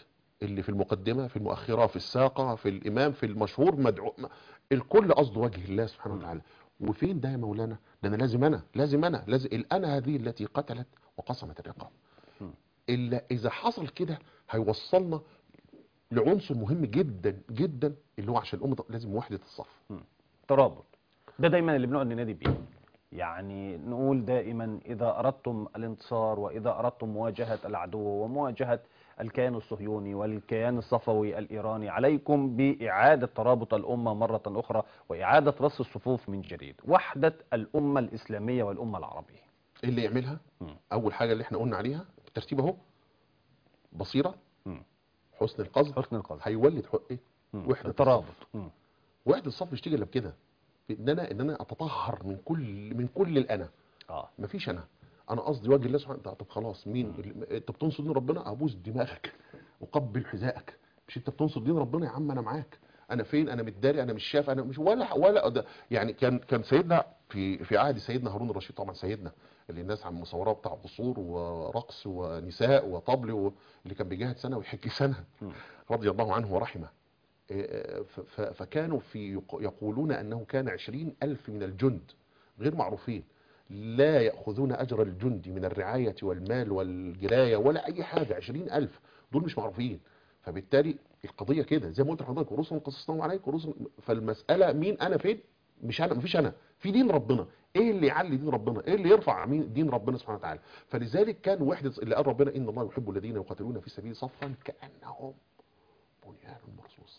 اللي في المقدمه في المؤخره في الساقه في الامام في المشهور مدعو م- الكل قصده وجه الله سبحانه وتعالى وفين ده يا مولانا ده انا لازم انا لازم انا لازم الانا هذه التي قتلت وقسمت الرقاب مم. الا اذا حصل كده هيوصلنا لعنصر مهم جدا جدا اللي هو عشان الامه لازم وحده الصف ترابط ده دايما اللي بنقعد ننادي بيه يعني نقول دائما إذا أردتم الانتصار وإذا أردتم مواجهة العدو ومواجهة الكيان الصهيوني والكيان الصفوي الإيراني عليكم بإعادة ترابط الأمة مرة أخرى وإعادة رص الصفوف من جديد وحدة الأمة الإسلامية والأمة العربية ايه اللي يعملها مم. اول حاجه اللي احنا قلنا عليها الترتيب اهو بصيره مم. حسن القصد حسن القصد هيولد حق ايه مم. وحدة الترابط الصف. مم. وحده الصف مش تيجي الا بكده ان انا ان انا اتطهر من كل من كل الانا آه مفيش انا انا قصدي وجه الله سبحانه وتعالى طب خلاص مين اللي- انت بتنصر دين ربنا ابوس دماغك وقبل حذائك مش انت بتنصر دين ربنا يا عم انا معاك انا فين انا متداري انا مش شايف انا مش ولا ولا ده يعني كان كان سيدنا في في عهد سيدنا هارون الرشيد طبعا سيدنا اللي الناس عم مصوراه بتاع قصور ورقص ونساء وطبل و- اللي كان بيجاهد سنه ويحج سنه مم. رضي الله عنه ورحمه إيه، ف- ف- فكانوا في يق- يقولون أنه كان عشرين ألف من الجند غير معروفين لا يأخذون أجر الجند من الرعاية والمال والجراية ولا أي حاجة عشرين ألف دول مش معروفين فبالتالي القضية كده زي ما قلت لحضرتك ورسل قصصناهم عليك ورسل فالمسألة مين أنا فين مش أنا مفيش أنا في دين ربنا ايه اللي يعلي دين ربنا ايه اللي يرفع مين- دين ربنا سبحانه وتعالى فلذلك كان وحدة اللي قال ربنا ان الله يحب الذين يقاتلون في سبيل صفا كأنهم بنيان مرصوص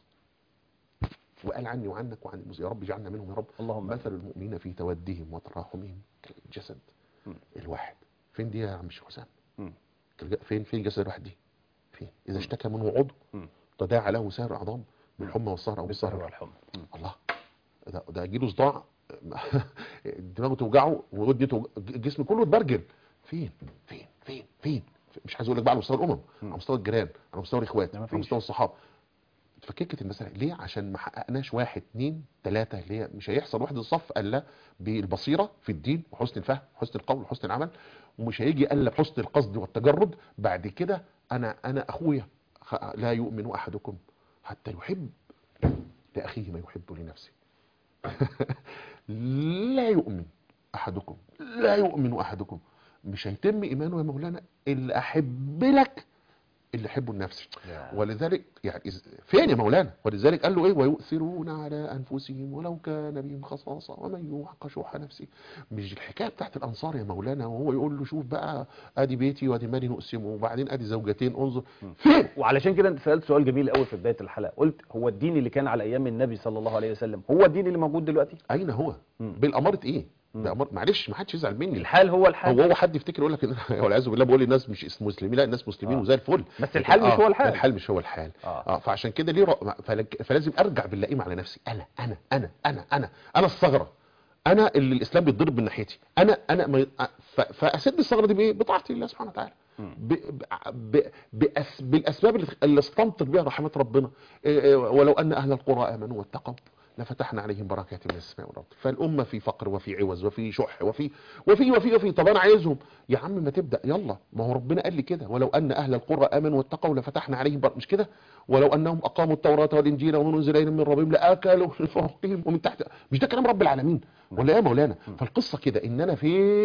وقال عني وعنك وعن المسلمين يا رب اجعلنا منهم يا رب اللهم مثل المؤمنين في تودهم وتراحمهم كالجسد مم. الواحد فين دي يا عم الشيخ حسام مم. كالج- فين فين الجسد الواحد دي فين اذا اشتكى منه عضو مم. تداعى له سائر الاعضاء بالحمى والسهر او بالسهر بالسهر والحمى مم. الله ده ده يجيله صداع دماغه توجعه ودنه توج- الجسم كله اتبرجل فين فين فين فين مش عايز اقول لك بقى على مستوى الامم مم. على مستوى الجيران على مستوى الاخوات ده على مفيش. مستوى الصحاب فككت المسألة ليه عشان ما حققناش واحد اتنين تلاتة اللي هي مش هيحصل وحدة الصف الا بالبصيرة في الدين وحسن الفهم وحسن القول وحسن العمل ومش هيجي الا بحسن القصد والتجرد بعد كده انا انا اخويا خ- لا يؤمن احدكم حتى يحب لاخيه ما يحب لنفسه لا يؤمن احدكم لا يؤمن احدكم مش هيتم ايمانه يا مولانا الا احب لك اللي احبه لنفسي يا. ولذلك يعني إذ- فين يا مولانا ولذلك قال له ايه ويؤثرون على انفسهم ولو كان بهم خصاصه ومن يوق شح نفسه مش الحكايه بتاعت الانصار يا مولانا وهو يقول له شوف بقى ادي بيتي وادي مالي نقسمه وبعدين ادي زوجتين انظر فين وعلشان كده انت سالت سؤال جميل قوي في بدايه الحلقه قلت هو الدين اللي كان على ايام النبي صلى الله عليه وسلم هو الدين اللي موجود دلوقتي اين هو مم. بالاماره ايه مم. بأمارة معلش ما حدش يزعل مني الحال هو الحال هو هو حد يفتكر يقول لك ان والعياذ بالله بقول الناس مش اسم مسلمين لا الناس مسلمين آه. وزي الفل بس الحال مش آه، هو الحال. الحال مش هو الحال آه. اه فعشان كده ليه رأ... فلك... فلازم ارجع باللئيم على نفسي انا انا انا انا انا انا الثغره انا اللي الاسلام بيتضرب من ناحيتي انا انا ما... ف... فاسد الثغره دي بايه بطاعه الله سبحانه وتعالى ب... ب... ب... بأس... بالاسباب اللي- اللي استنطق بها رحمه ربنا إيه، إيه، ولو ان اهل القرى امنوا واتقوا لفتحنا عليهم بركات من السماء والارض فالامه في فقر وفي عوز وفي شح وفي وفي وفي وفي طب انا عايزهم يا عم ما تبدا يلا ما هو ربنا قال لي كده ولو ان اهل القرى امنوا واتقوا لفتحنا عليهم بر... مش كده ولو انهم اقاموا التوراه والانجيل وما انزل اليهم من ربهم لاكلوا من فوقهم ومن تحت مش ده كلام رب العالمين ولا ايه يا مولانا فالقصه كده ان انا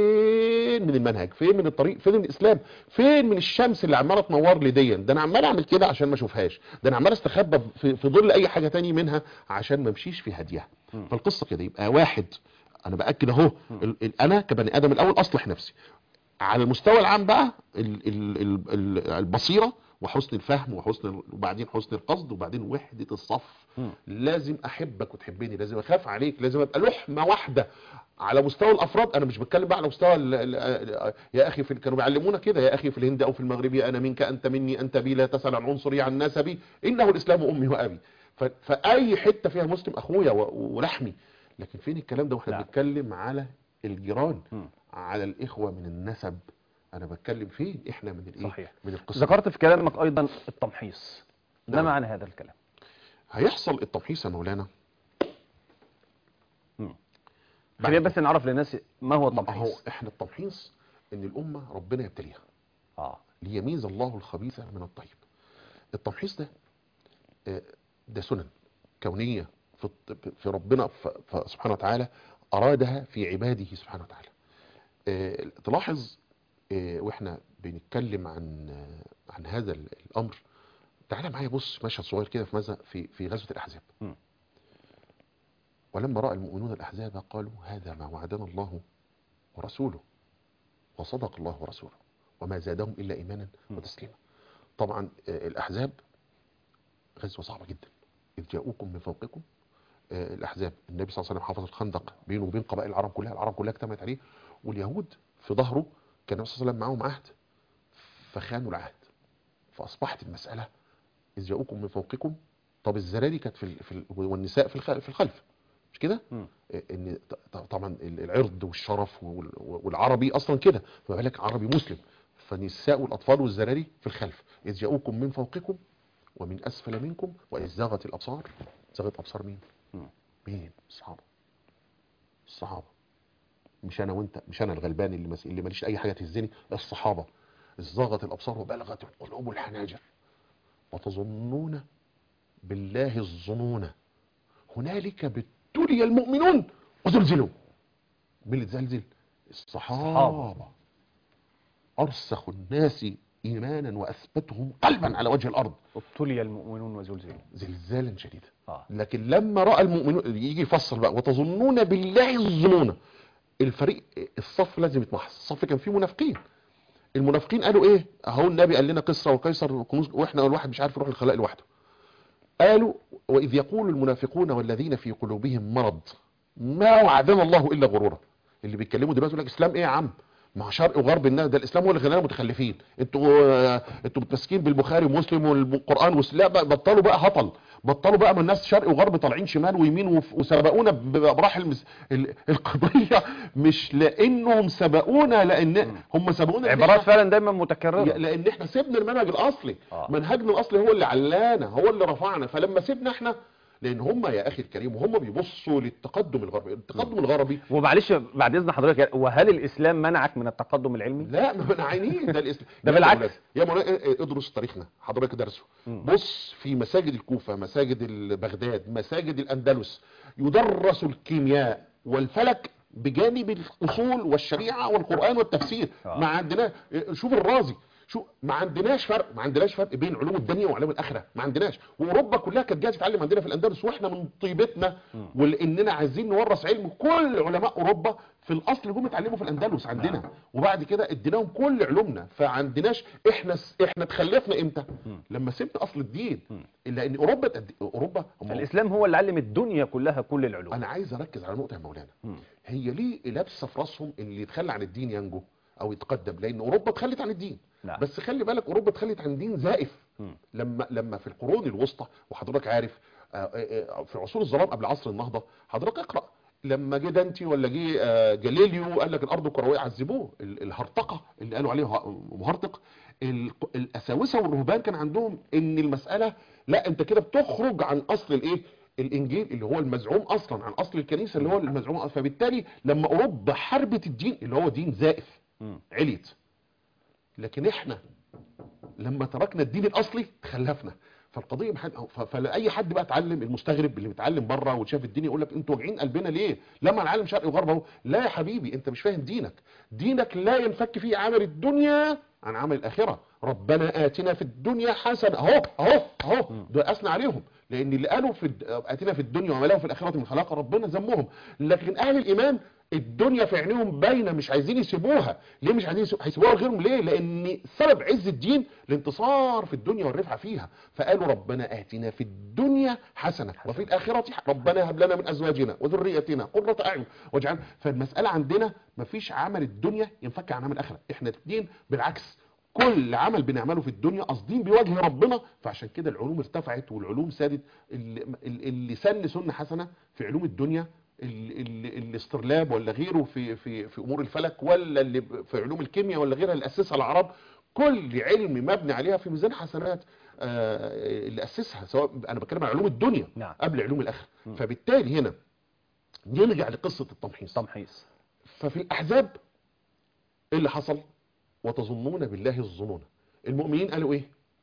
فين من المنهج فين من الطريق فين من الاسلام فين من الشمس اللي عماله تنور لي دي ده انا عمال اعمل كده عشان ما اشوفهاش ده انا عمال استخبى في, في ظل اي حاجه تاني منها عشان ما امشيش في هديها فالقصه كده يبقى واحد انا باكد اهو ال- ال- انا كبني ادم الاول اصلح نفسي على المستوى العام بقى ال ال ال ال البصيره وحسن الفهم وحسن ال- وبعدين حسن القصد وبعدين وحده الصف مم. لازم احبك وتحبني لازم اخاف عليك لازم ابقى لحمه واحده على مستوى الافراد انا مش بتكلم بقى على مستوى ال ال يا اخي في كانوا بيعلمونا كده يا اخي في الهند او في المغرب انا منك انت مني انت بي لا تسال عن عنصري عن نسبي انه الاسلام امي وابي ف- فاي حته فيها مسلم اخويا و- ولحمي لكن فين الكلام ده واحنا نعم. بنتكلم على الجيران مم. على الاخوه من النسب انا بتكلم فين احنا من الايه صحيح. من القصه ذكرت في كلامك ايضا التمحيص ما نعم. معنى هذا الكلام هيحصل التمحيص يا مولانا مم. بعد خلينا بس نعرف للناس ما هو ما هو التمحيص احنا التمحيص ان الامه ربنا يبتليها اه ليميز الله الخبيث من الطيب التمحيص ده آه، ده سنن كونية في الط- في ربنا ف- ف- سبحانه وتعالى أرادها في عباده سبحانه وتعالى آه، تلاحظ آه، واحنا بنتكلم عن آه، عن هذا ال- الأمر تعالى معايا بص مشهد صغير كده في ماذا في في غزوة الأحزاب م. ولما رأى المؤمنون الأحزاب قالوا هذا ما وعدنا الله ورسوله وصدق الله ورسوله وما زادهم إلا إيمانا م. وتسليما طبعا آه، الأحزاب غزوة صعبة جدا إذ جاءوكم من فوقكم آه، الأحزاب النبي صلى الله عليه وسلم حفظ الخندق بينه وبين قبائل العرب كلها العرب كلها اجتمعت عليه واليهود في ظهره كان النبي صلى الله عليه وسلم معاهم عهد فخانوا العهد فأصبحت المسألة إذ جاءوكم من فوقكم طب الزراري كانت في, ال- في ال- والنساء في الخ- في الخلف مش كده مم. آه، ان ط- ط- طبعا ال- العرض والشرف وال- والعربي اصلا كده فما بالك عربي مسلم فالنساء والاطفال والزراري في الخلف اذ جاءوكم من فوقكم ومن اسفل منكم واذ زاغت الابصار زاغت ابصار مين مم. مين الصحابه الصحابه مش انا وانت مش انا الغلبان اللي مس... اللي ماليش اي حاجه تهزني الصحابه إذ زاغت الابصار وبلغت القلوب الحناجر وتظنون بالله الظنون هنالك ابتلي المؤمنون وزلزلوا مين اللي اتزلزل الصحابه الصحابة. ارسخ الناس ايمانا واثبتهم قلبا على وجه الارض ابتلي المؤمنون وزلزلوا زلزالا شديدا اه لكن لما راى المؤمنون يجي يفسر بقى وتظنون بالله الظنون الفريق الصف لازم يتمحص الصف كان فيه منافقين المنافقين قالوا ايه اهو النبي قال لنا قصه وقيصر كنوز واحنا الواحد مش عارف يروح الخلاء لوحده قالوا واذ يقول المنافقون والذين في قلوبهم مرض ما وعدنا الله الا غرورا اللي بيتكلموا دلوقتي يقول لك اسلام ايه يا عم ما هو شرق وغرب الناس ده الاسلام هو اللي خلانا متخلفين انتوا آه، انتوا متمسكين بالبخاري ومسلم والقران وس- لا بقى بطلوا بقى هطل بطلوا بقى من الناس شرق وغرب طالعين شمال ويمين وف- وسبقونا ب- بمراحل مس- ال- القضيه مش لانهم سبقونا لان هم سبقونا لأن عبارات إحنا- فعلا دايما متكررة لان احنا سيبنا المنهج الاصلي آه. منهجنا الاصلي هو اللي علانا هو اللي رفعنا فلما سيبنا احنا لان هم يا اخي الكريم وهم بيبصوا للتقدم الغربي التقدم الغربي ومعلش بعد اذن حضرتك وهل الاسلام منعك من التقدم العلمي؟ لا ما منعينين ده الاسلام ده يا بالعكس. مولانا- يا مولانا إيه- إيه، ادرس تاريخنا حضرتك درسه مم. بص في مساجد الكوفة مساجد ال- بغداد مساجد الأندلس يدرس الكيمياء والفلك بجانب الأصول والشريعة والقرآن والتفسير آه. ما عندنا شوف الرازي شو ما عندناش فرق ما عندناش فرق بين علوم الدنيا وعلوم الاخره ما عندناش واوروبا كلها كانت جايه تتعلم عندنا في الاندلس واحنا من طيبتنا مم. ولاننا عايزين نورث علم كل علماء اوروبا في الاصل جم اتعلموا في الاندلس عندنا نعم. وبعد كده اديناهم كل علومنا فعندناش احنا احنا اتخلفنا امتى مم. لما سيبنا اصل الدين مم. الا ان اوروبا تد... اوروبا هم الاسلام هو اللي علم الدنيا كلها كل العلوم انا عايز اركز على نقطه يا مولانا مم. هي ليه لابسه في راسهم اللي يتخلى عن الدين ينجو او يتقدم لان اوروبا اتخلت عن الدين نعم. بس خلي بالك اوروبا اتخلت عن دين زائف مم. لما لما في القرون الوسطى وحضرتك عارف آه، آه، آه، في عصور الظلام قبل عصر النهضه حضرتك اقرا لما جه دانتي ولا جه آه، جاليليو قال لك الارض كرويه عذبوه ال- الهرطقه اللي قالوا عليه ه- مهرطق ال- الاساوسه والرهبان كان عندهم ان المساله لا انت كده بتخرج عن اصل الايه الانجيل اللي هو المزعوم اصلا عن اصل الكنيسه اللي هو المزعوم فبالتالي لما اوروبا حربت الدين اللي هو دين زائف مم. عليت لكن احنا لما تركنا الدين الاصلي تخلفنا فالقضيه محد... ف- فلاي حد بقى اتعلم المستغرب اللي بيتعلم بره وشاف الدنيا يقول لك انتوا واجعين قلبنا ليه لما العالم شرقي وغرب اهو لا يا حبيبي انت مش فاهم دينك دينك لا ينفك فيه عمل الدنيا عن عمل الاخره ربنا اتنا في الدنيا حسنه اهو اهو اهو دول اثنى عليهم لان اللي قالوا في الد- اتنا في الدنيا وما لهم في الاخره من خلاق ربنا ذمهم لكن اهل الايمان الدنيا في عينيهم باينه مش عايزين يسيبوها ليه مش عايزين يسيبوها هيسيبوها لغيرهم ليه لان سبب عز الدين الانتصار في الدنيا والرفعه فيها فقالوا ربنا اتنا في الدنيا حسنه وفي الاخره ربنا هب لنا من ازواجنا وذريتنا قره اعين واجعل فالمساله عندنا مفيش عمل الدنيا ينفك عن عمل الاخره احنا الاثنين بالعكس كل عمل بنعمله في الدنيا قاصدين بوجه ربنا فعشان كده العلوم ارتفعت والعلوم سادت اللي, اللي سن سنه حسنه في علوم الدنيا ال- ال- الاسترلاب ولا غيره في في في امور الفلك ولا اللي ب- في علوم الكيمياء ولا غيرها اللي اسسها العرب كل علم مبني عليها في ميزان حسنات آه، اللي اسسها سواء انا بتكلم عن علوم الدنيا نعم. قبل علوم الاخره مم. فبالتالي هنا نرجع لقصه التمحيص تمحيص ففي الاحزاب ايه اللي حصل وتظنون بالله الظنون المؤمنين قالوا ايه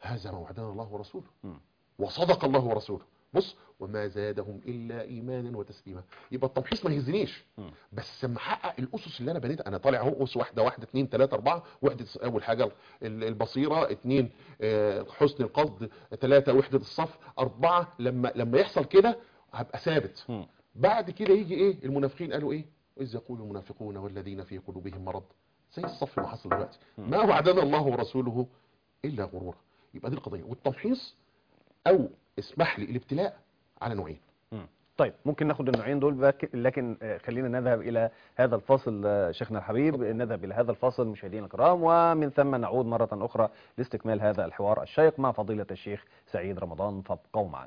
هذا ما وعدنا الله ورسوله مم. وصدق الله ورسوله بص وما زادهم الا ايمانا وتسليما يبقى التمحيص ما يهزنيش مم. بس لما احقق الاسس اللي انا بنيتها انا طالع اهو اس واحده واحده اثنين ثلاثه اربعه وحده اول حاجه ال- البصيره اثنين آه، حسن القصد ثلاثه وحده الصف اربعه لما لما يحصل كده هبقى ثابت مم. بعد كده يجي ايه المنافقين قالوا ايه اذ يقول المنافقون والذين في قلوبهم مرض زي الصف اللي حصل دلوقتي ما وعدنا الله ورسوله الا غرورا يبقى دي القضيه والتمحيص او اسمح لي الابتلاء على نوعين مم. طيب ممكن ناخد النوعين دول بك- لكن آه، خلينا نذهب إلى هذا الفاصل آه، شيخنا الحبيب نذهب إلى هذا الفاصل مشاهدينا الكرام ومن ثم نعود مرة أخرى لاستكمال هذا الحوار الشيق مع فضيلة الشيخ سعيد رمضان فابقوا معنا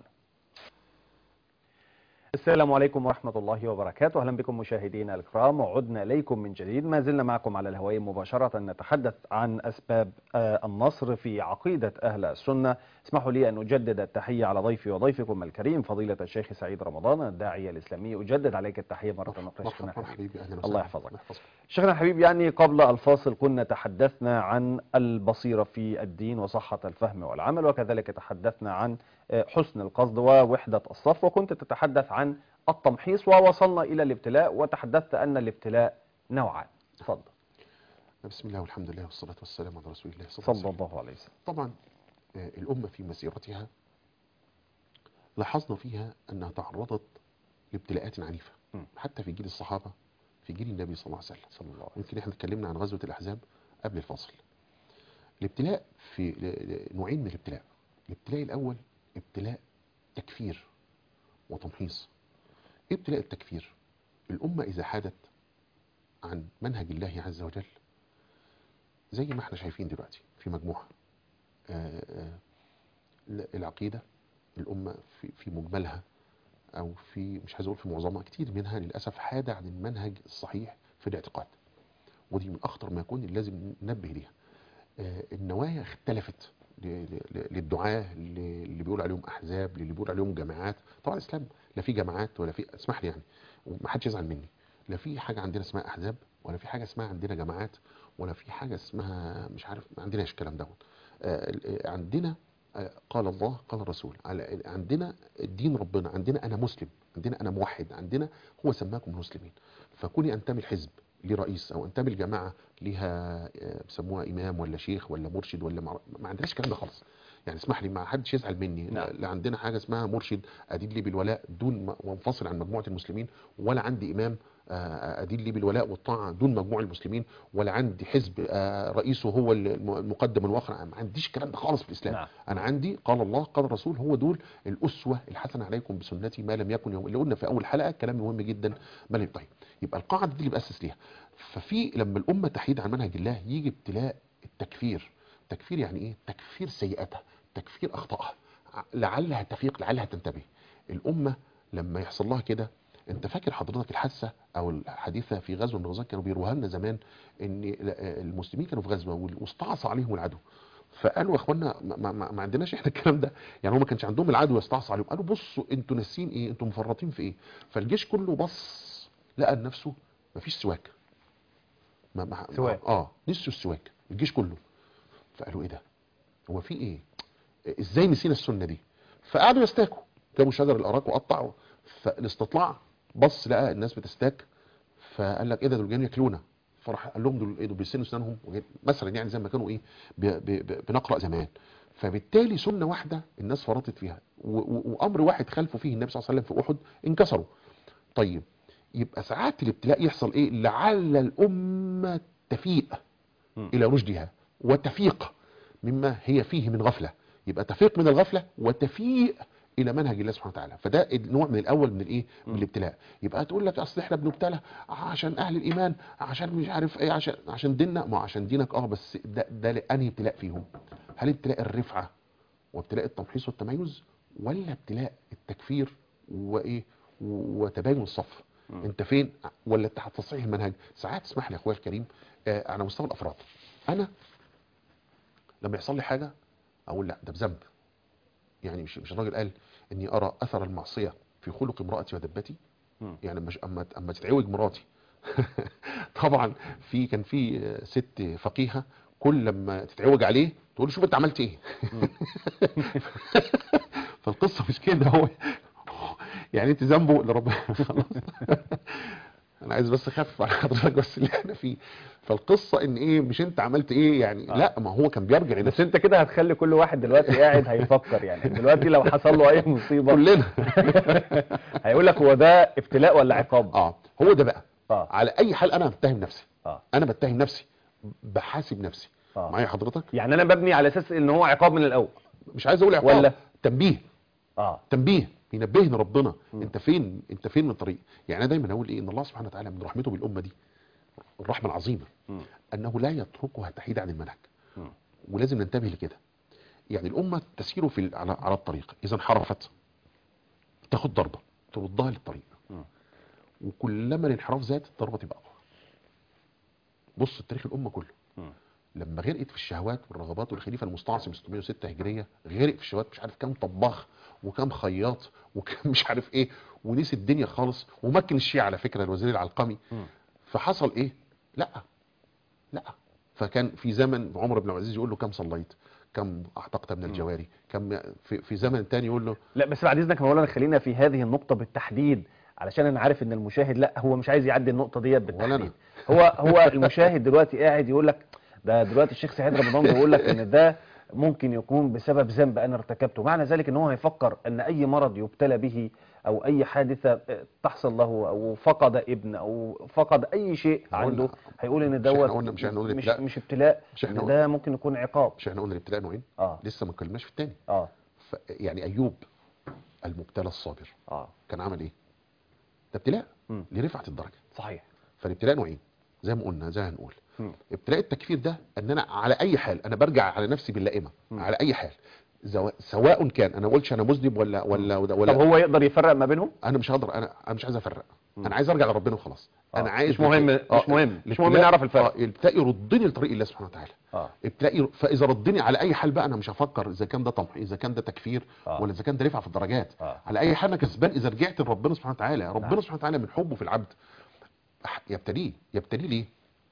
السلام عليكم ورحمة الله وبركاته أهلا بكم مشاهدينا الكرام وعدنا إليكم من جديد ما زلنا معكم على الهواء مباشرة نتحدث عن أسباب آه، النصر في عقيدة أهل السنة اسمحوا لي أن أجدد التحية على ضيفي وضيفكم الكريم فضيلة الشيخ سعيد رمضان الداعية الإسلامي أجدد عليك التحية مرة أخرى شيخنا مرحبا الحبيب حبيبي اهلا الله وسهلا يحفظك. يحفظك شيخنا الحبيب يعني قبل الفاصل كنا تحدثنا عن البصيرة في الدين وصحة الفهم والعمل وكذلك تحدثنا عن آه، حسن القصد ووحدة الصف وكنت تتحدث عن التمحيص ووصلنا إلى الابتلاء وتحدثت أن الابتلاء نوعان تفضل بسم الله والحمد لله والصلاه والسلام على رسول الله صلى الله عليه صلى وسلم الله عليه وسلم طبعا آه، الامه في مسيرتها لاحظنا فيها انها تعرضت لابتلاءات عنيفه م. حتى في جيل الصحابه في جيل النبي صلى الله عليه وسلم صلى الله عليه يمكن احنا اتكلمنا عن غزوه الاحزاب قبل الفاصل الابتلاء في ل- ل- نوعين من الابتلاء الابتلاء الاول ابتلاء تكفير وتمحيص ايه ابتلاء التكفير الامه اذا حادت عن منهج الله عز وجل زي ما احنا شايفين دلوقتي في مجموعه آه، آه، ل- العقيده الامه في في مجملها او في مش عايز اقول في معظمها كتير منها للاسف حاد عن المنهج الصحيح في الاعتقاد ودي من اخطر ما يكون اللي لازم ننبه ليها آه، النوايا اختلفت ل- ل- للدعاة اللي اللي بيقول عليهم احزاب اللي بيقول عليهم جماعات طبعا الاسلام لا في جماعات ولا في اسمح لي يعني وما حدش يزعل مني لا في حاجه عندنا اسمها احزاب ولا في حاجه اسمها عندنا جماعات ولا في حاجه اسمها مش عارف ما عندناش الكلام دوت آه، ال- آه، عندنا آه، قال الله قال الرسول على عندنا الدين ربنا عندنا انا مسلم عندنا انا موحد عندنا هو سماكم مسلمين فكوني انتمي الحزب لرئيس او انتمي الجماعه ليها آه، بيسموها امام ولا شيخ ولا مرشد ولا مع... ما عندناش الكلام ده خالص يعني اسمح لي ما حدش يزعل مني نعم. لا, لا عندنا حاجه اسمها مرشد ادين لي بالولاء دون م- منفصل عن مجموعه المسلمين ولا عندي امام آه، ادين لي بالولاء والطاعه دون مجموع المسلمين ولا عندي حزب آه، رئيسه هو الم- المقدم والواخر ما عنديش الكلام ده خالص في الاسلام نعم. انا عندي قال الله قال الرسول هو دول الاسوه الحسنه عليكم بسنتي ما لم يكن يوم اللي قلنا في اول حلقه كلام مهم جدا ما لم طيب يبقى القاعده دي اللي باسس ليها ففي لما الامه تحيد عن منهج الله يجي ابتلاء التكفير تكفير يعني ايه تكفير سيئاتها تكفير اخطائها ع- لعلها تفيق لعلها تنتبه الامه لما يحصل لها كده انت فاكر حضرتك الحادثه او الحادثه في غزوه من الغزوات كانوا بيروها لنا زمان ان لا- المسلمين كانوا في غزوه وال- واستعصى عليهم العدو فقالوا يا اخوانا ما, ما, ما عندناش احنا الكلام ده يعني هو ما كانش عندهم العدو يستعصى عليهم قالوا بصوا انتوا ناسيين ايه انتوا مفرطين في ايه فالجيش كله بص لقى نفسه مفيش سواك ما ما سواك. اه نسوا السواك الجيش كله فقالوا ايه ده هو في ايه ازاي نسينا السنه دي فقعدوا يستاكوا جابوا شجر الاراك وقطعوا فالاستطلاع بص لقى الناس بتستاك فقال لك ايه ده دول جايين ياكلونا فراح قال لهم دول ايه دول بيسنوا اسنانهم وجايين- مثلا يعني زي ما كانوا ايه ب- ب- ب- بنقرا زمان فبالتالي سنه واحده الناس فرطت فيها و- و- وامر واحد خلفه فيه النبي صلى الله عليه وسلم في احد انكسروا طيب يبقى ساعات الابتلاء يحصل ايه لعل الامه تفيق مم. الى رشدها وتفيق مما هي فيه من غفله يبقى تفيق من الغفله وتفيق الى منهج الله سبحانه وتعالى فده النوع من الاول من الايه من مم. الابتلاء يبقى تقول لك اصل احنا بنبتلى عشان اهل الايمان عشان مش عارف ايه عشان عشان ديننا ما عشان دينك اه بس ده ده انهي ابتلاء فيهم هل ابتلاء الرفعه وابتلاء التمحيص والتميز ولا ابتلاء التكفير وايه وتباين الصف مم. انت فين ولا تحت تصحيح المنهج ساعات اسمح لي يا اخويا الكريم آه على مستوى الافراد انا لما يحصل لي حاجه اقول لا ده بذنب يعني مش مش الراجل قال اني ارى اثر المعصيه في خلق امراتي ودبتي مم. يعني مش اما اما تتعوج مراتي طبعا في كان في ست فقيهه كل لما تتعوج عليه تقول له شوف انت عملت ايه فالقصه مش كده هو يعني انت ذنبه لربنا خلاص انا عايز بس اخفف على حضرتك بس اللي احنا فيه فالقصه ان ايه مش انت عملت ايه يعني آه. لا ما هو كان بيرجع بس لنفسه انت كده هتخلي كل واحد دلوقتي قاعد هيفكر يعني دلوقتي لو حصل له اي مصيبه كلنا هيقول لك هو ده ابتلاء ولا عقاب اه هو ده بقى اه على اي حال انا بتهم نفسي اه انا بتهم نفسي بحاسب نفسي اه معايا حضرتك يعني انا ببني على اساس ان هو عقاب من الاول مش عايز اقول عقاب ولا؟ تنبيه اه تنبيه ينبهني ربنا مم. انت فين انت فين من الطريق يعني انا دايما اقول ايه ان الله سبحانه وتعالى من رحمته بالامه دي الرحمه العظيمه مم. انه لا يتركها تحيد عن المنهج مم. ولازم ننتبه لكده يعني الامه تسير في ال- على على الطريق اذا انحرفت تاخد ضربه تردها للطريق مم. وكلما الانحراف زاد الضربه تبقى اقوى بص التاريخ الامه كله مم. لما غرقت في الشهوات والرغبات والخليفه المستعصم 606 هجريه غرق في الشهوات مش عارف كام طباخ وكام خياط وكام مش عارف ايه ونسي الدنيا خالص ومكن الشيعة على فكره الوزير العلقمي مم. فحصل ايه لا لا فكان في زمن عمر بن عبد العزيز يقول له كم صليت كم اعتقت من الجواري كم في, في زمن تاني يقول له لا بس بعد اذنك يا مولانا خلينا في هذه النقطه بالتحديد علشان انا عارف ان المشاهد لا هو مش عايز يعدي النقطه ديت ولا بالتحديد أنا. هو هو المشاهد دلوقتي قاعد يقول لك ده دلوقتي الشيخ سعيد رمضان بيقول لك ان ده ممكن يكون بسبب ذنب انا ارتكبته معنى ذلك ان هو هيفكر ان اي مرض يبتلى به او اي حادثه تحصل له او فقد ابن او فقد اي شيء قلنا- عنده هيقول ان مش إحنا دوت قلنا- مش إحنا قلنا مش ابتلاء؟ مش ابتلاء مش إحنا إن ده ممكن يكون عقاب مش احنا قلنا الابتلاء نوعين اه لسه ما اتكلمناش في التاني اه ف يعني ايوب المبتلى الصابر اه كان عمل ايه ده ابتلاء مم. لرفعه الدرجه صحيح فالابتلاء نوعين زي ما قلنا زي ما هنقول مم. ابتلاء التكفير ده ان انا على اي حال انا برجع على نفسي باللائمه مم. على اي حال زو- سواء كان انا ما قلتش انا مذنب ولا ولا ولا طب هو يقدر يفرق ما بينهم انا مش هقدر انا انا مش عايز افرق مم. انا عايز ارجع لربنا وخلاص آه. انا عايز مش مهم آه، مش مهم مش مهم الابتلاء- نعرف الفرق اه الابتلاء يردني لطريق الله سبحانه وتعالى اه ابتلاء ير- فاذا ردني على اي حال بقى انا مش هفكر اذا كان ده طمح اذا كان ده تكفير آه. ولا اذا كان ده رفعه في الدرجات اه على اي حال انا كسبان اذا رجعت لربنا سبحانه وتعالى ربنا نعم. سبحانه وتعالى من حبه في العبد أح- يبتليه يبتليه ليه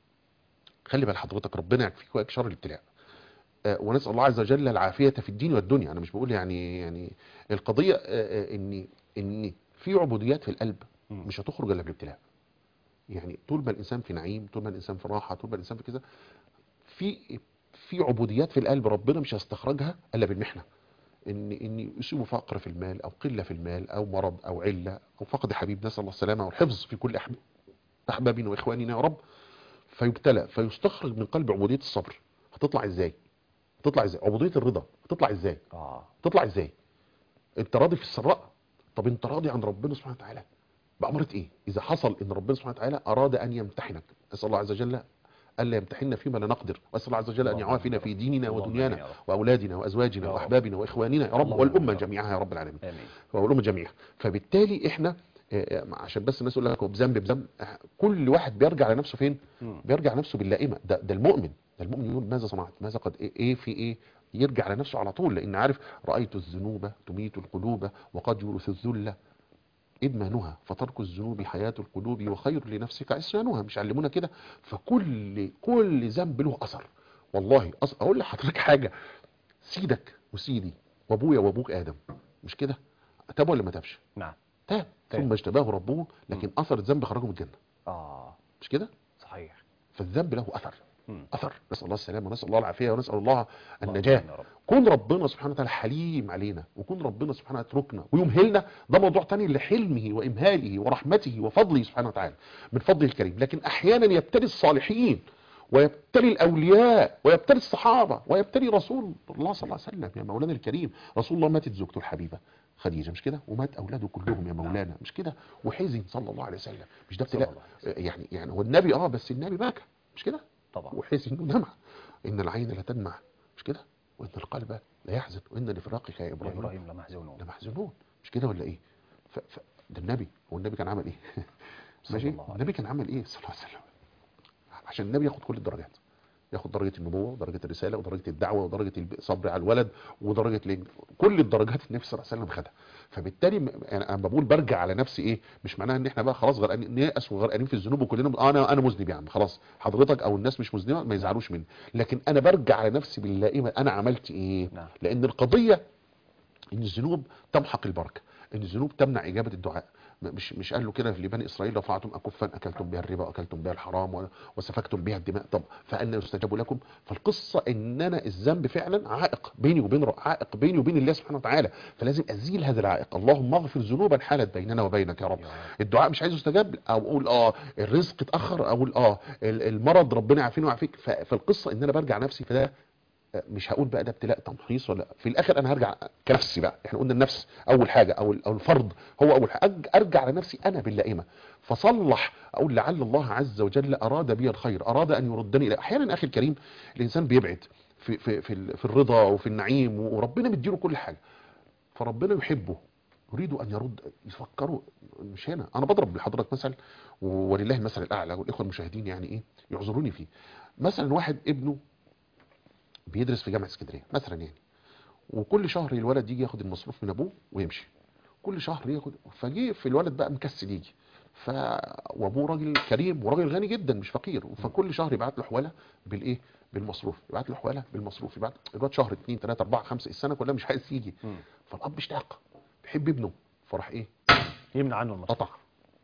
خلي بال حضرتك ربنا يكفيك ويكفي شر الابتلاء آه، ونسال الله عز وجل العافيه في الدين والدنيا انا مش بقول يعني يعني القضيه آه، آه، ان ان في عبوديات في القلب مم. مش هتخرج الا بالابتلاء يعني طول ما الانسان في نعيم طول ما الانسان في راحه طول ما الانسان في كذا في في عبوديات في القلب ربنا مش هيستخرجها الا بالمحنه ان ان يصيبه فقر في المال او قله في المال او مرض او عله او فقد حبيب نسال الله السلامه والحفظ في كل أحب- احبابنا واخواننا يا رب فيبتلى فيستخرج من قلب عبوديه الصبر هتطلع ازاي هتطلع ازاي عبوديه الرضا هتطلع ازاي اه تطلع ازاي انت راضي في السراء طب انت راضي عن ربنا سبحانه وتعالى بأمرة ايه اذا حصل ان ربنا سبحانه وتعالى اراد ان يمتحنك اسال الله عز وجل الا يمتحننا فيما لا نقدر واسال الله عز وجل ان اللهم يعافينا آمين في يا رب. ديننا اللهم ودنيانا آمين يا رب. واولادنا وازواجنا يا رب. واحبابنا واخواننا يا رب اللهم والامه آمين يا رب. جميعها يا رب العالمين امين والامه جميعها فبالتالي احنا آه، آه، عشان بس الناس يقول لك هو بذنب بذنب آه، كل واحد بيرجع لنفسه فين مم. بيرجع نفسه باللائمه ده, ده المؤمن ده المؤمن يقول ماذا صنعت ماذا قد ايه, إيه في ايه يرجع لنفسه على طول لان عارف رايت الذنوب تميت القلوب وقد يورث الذل ادمانها فترك الذنوب حياه القلوب وخير لنفسك عصيانها مش علمونا كده فكل كل ذنب له اثر والله أص... اقول لحضرتك حاجه سيدك وسيدي وابويا وابوك ادم مش كده تاب ولا ما تابش نعم تاب تاب. ثم اجتباه ربه لكن اثر الذنب خرجه من الجنه اه مش كده صحيح فالذنب له اثر مم. اثر نسال الله السلامه ونسال الله العافيه ونسال الله اللهم النجاه آمين يا رب. كون ربنا سبحانه وتعالى حليم علينا وكون ربنا سبحانه يتركنا ويمهلنا ده موضوع تاني لحلمه وامهاله ورحمته وفضله سبحانه وتعالى من فضله الكريم لكن احيانا يبتلي الصالحين ويبتلي الاولياء ويبتلي الصحابه ويبتلي رسول الله صلى الله عليه وسلم يا مولانا الكريم رسول الله ماتت زوجته الحبيبه خديجه مش كده ومات اولاده كلهم يا مولانا مش كده وحزن صلى الله عليه وسلم مش ده صلى ابتلاء الله عليه يعني يعني هو النبي اه بس النبي بكى مش كده طبعا وحزن ودمع إن العين لتدمع مش كده وإن القلب لا يحزن وإن لفراقك يا يا إبراهيم, ابراهيم لمحزونون لمحزونون مش كده ولا إيه ف... ف... ده النبي هو النبي كان عمل إيه صلى ماشي الله عليه النبي كان عمل إيه صلى الله عليه وسلم عشان النبي ياخد كل الدرجات ياخد درجه النبوه ودرجه الرساله ودرجه الدعوه ودرجه الصبر على الولد ودرجه الإنج- كل الدرجات النبي صلى الله عليه وسلم خدها فبالتالي م- يعني انا بقول برجع على نفسي ايه مش معناها ان احنا بقى خلاص غرقانين نيأس وغرقانين في الذنوب وكلنا ب- انا انا مذنب يعني خلاص حضرتك او الناس مش مذنبه ما يزعلوش مني لكن انا برجع على نفسي باللائمه انا عملت ايه نعم. لان القضيه ان الذنوب تمحق البركه ان الذنوب تمنع اجابه الدعاء م- مش مش قال له كده لبني اسرائيل رفعتم اكفا اكلتم بها الربا واكلتم بها الحرام و- وسفكتم بها الدماء طب فان يستجاب لكم فالقصه ان انا الذنب فعلا عائق بيني وبين ر- عائق بيني وبين الله سبحانه وتعالى فلازم ازيل هذا العائق اللهم اغفر ذنوبا حالت بيننا وبينك يا رب يا رب. الدعاء مش عايز يستجاب او اقول اه الرزق اتاخر او اقول اه ال- المرض ربنا يعافيني ويعافيك ف- فالقصه ان انا برجع نفسي فده مش هقول بقى ده ابتلاء تمحيص ولا في الاخر انا هرجع كنفسي بقى احنا قلنا النفس اول حاجه او ال- او الفرد هو اول حاجه أرج- ارجع على نفسي انا باللائمه فصلح اقول لعل الله عز وجل اراد بي الخير اراد ان يردني الى احيانا اخي الكريم الانسان بيبعد في في في, ال- في الرضا وفي النعيم وربنا مديله كل حاجه فربنا يحبه يريد ان يرد يفكروا مش هنا انا بضرب لحضرتك مثل ولله المثل الاعلى والاخوه المشاهدين يعني ايه يعذروني فيه مثلا واحد ابنه بيدرس في جامعه اسكندريه مثلا يعني وكل شهر الولد يجي ياخد المصروف من ابوه ويمشي كل شهر ياخد فجه في الولد بقى مكسل يجي ف وابوه راجل كريم وراجل غني جدا مش فقير فكل شهر يبعت له حواله بالايه بالمصروف يبعت له حواله بالمصروف يبعت الواد شهر اثنين ثلاثه اربعه خمسه السنه كلها مش عايز يجي مم. فالاب اشتاق بيحب ابنه فراح ايه يمنع عنه المصروف قطع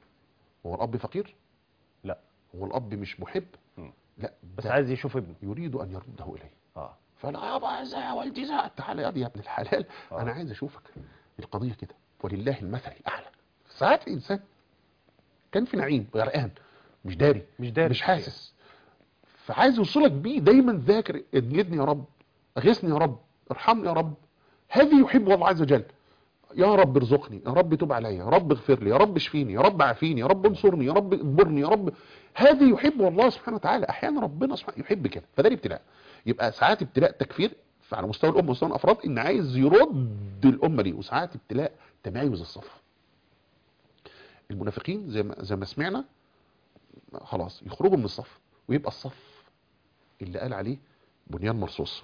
هو الاب فقير لا هو الاب مش محب مم. لا بس ده عايز يشوف ابنه يريد ان يرده اليه اه فلا يابا ازاي يا والدي ازاي تعالى يا دي يا ابن الحلال آه. انا عايز اشوفك القضيه كده ولله المثل الاعلى ساعات الانسان كان في نعيم غرقان مش داري مش داري مش حاسس فعايز يوصلك بيه دايما ذاكر اجدني يا رب اغثني يا رب ارحمني يا رب هذه يحب الله عز وجل يا رب ارزقني يا رب تب عليا يا رب اغفر لي يا رب اشفيني يا رب عافيني يا رب انصرني يا رب اجبرني يا رب هذه يحب الله سبحانه وتعالى احيانا ربنا سبحانه يحب كده فده الابتلاء يبقى ساعات ابتلاء تكفير على مستوى الامه ومستوى الافراد ان عايز يرد الامه دي وساعات ابتلاء تمايز الصف المنافقين زي ما زي ما سمعنا خلاص يخرجوا من الصف ويبقى الصف اللي قال عليه بنيان مرصوص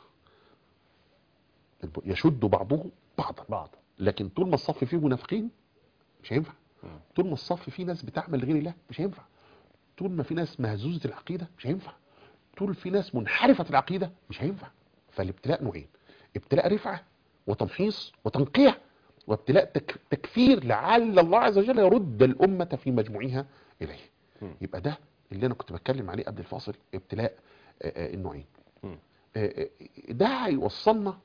الب- يشد بعضه بعضا بعض لكن طول ما الصف فيه منافقين مش هينفع مم. طول ما الصف فيه ناس بتعمل لغير الله مش هينفع طول ما في ناس مهزوزة العقيدة مش هينفع طول في ناس منحرفة العقيدة مش هينفع فالابتلاء نوعين ابتلاء رفعة وتمحيص وتنقيع وابتلاء تك تكفير لعل الله عز وجل يرد الأمة في مجموعها إليه مم. يبقى ده اللي أنا كنت بتكلم عليه قبل الفاصل ابتلاء آه، آه، النوعين مم. آه، آه، ده هيوصلنا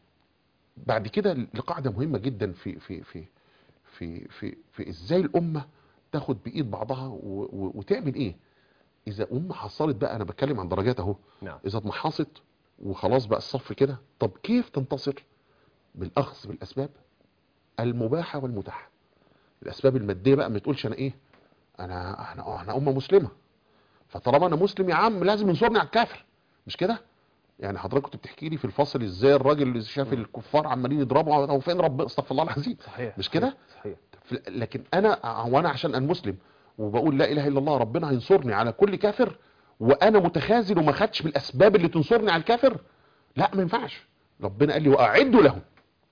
بعد كده لقاعدة مهمة جدا في في في في في, في ازاي الأمة تاخد بإيد بعضها و- و- وتعمل ايه إذا أمة حصلت بقى أنا بتكلم عن درجات أهو نعم إذا اتمحصت وخلاص بقى الصف كده طب كيف تنتصر بالأخذ بالأسباب المباحة والمتاحة الأسباب المادية بقى ما تقولش أنا إيه أنا احنا احنا أمة مسلمة فطالما أنا مسلم يا عم لازم ينصرني على الكافر مش كده يعني حضرتك كنت بتحكي لي في الفصل ازاي الراجل اللي شاف الكفار عمالين يضربوا هو فين رب استغفر الله العظيم صحيح مش كده؟ صحيح ف- لكن انا وانا عشان انا مسلم وبقول لا اله الا الله ربنا هينصرني على كل كافر وانا متخاذل وما خدش بالاسباب اللي تنصرني على الكافر لا ما ينفعش ربنا قال لي واعدوا لهم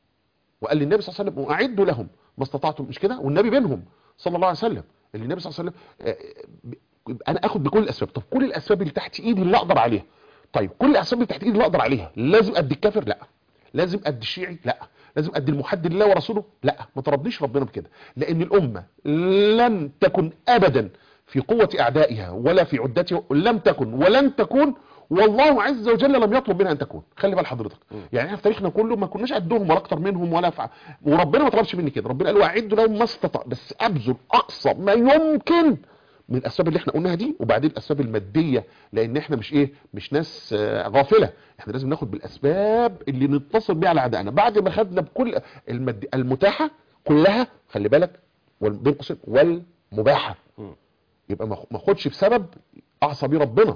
وقال للنبي صلى الله عليه وسلم واعدوا لهم ما استطعتم مش كده والنبي بينهم صلى الله عليه وسلم اللي النبي صلى الله عليه وسلم آه، ب- انا اخد بكل الاسباب طب كل الاسباب اللي تحت ايدي اللي اقدر عليها طيب كل الاسباب اللي تحت ايدي اللي اقدر عليها لازم قد الكافر لا لازم قد الشيعي لا لازم قد المحد لله ورسوله لا ما ترضيش ربنا بكده لان الامه لن تكن ابدا في قوه اعدائها ولا في عدتها لم تكن ولن تكون والله عز وجل لم يطلب منها ان تكون خلي بال حضرتك يعني احنا في تاريخنا كله ما كناش قدهم ولا اكتر منهم ولا فع... وربنا ما طلبش مني كده ربنا قال واعدوا لهم ما استطاع بس ابذل اقصى ما يمكن من الاسباب اللي احنا قلناها دي وبعدين الاسباب الماديه لان احنا مش ايه مش ناس آه، غافله احنا لازم ناخد بالاسباب اللي نتصل بيها على اعدائنا بعد ما خدنا بكل المد... المتاحه كلها خلي بالك وال- بين قوسين والمباحه مم. يبقى ما ما اخدش بسبب اعصى بيه ربنا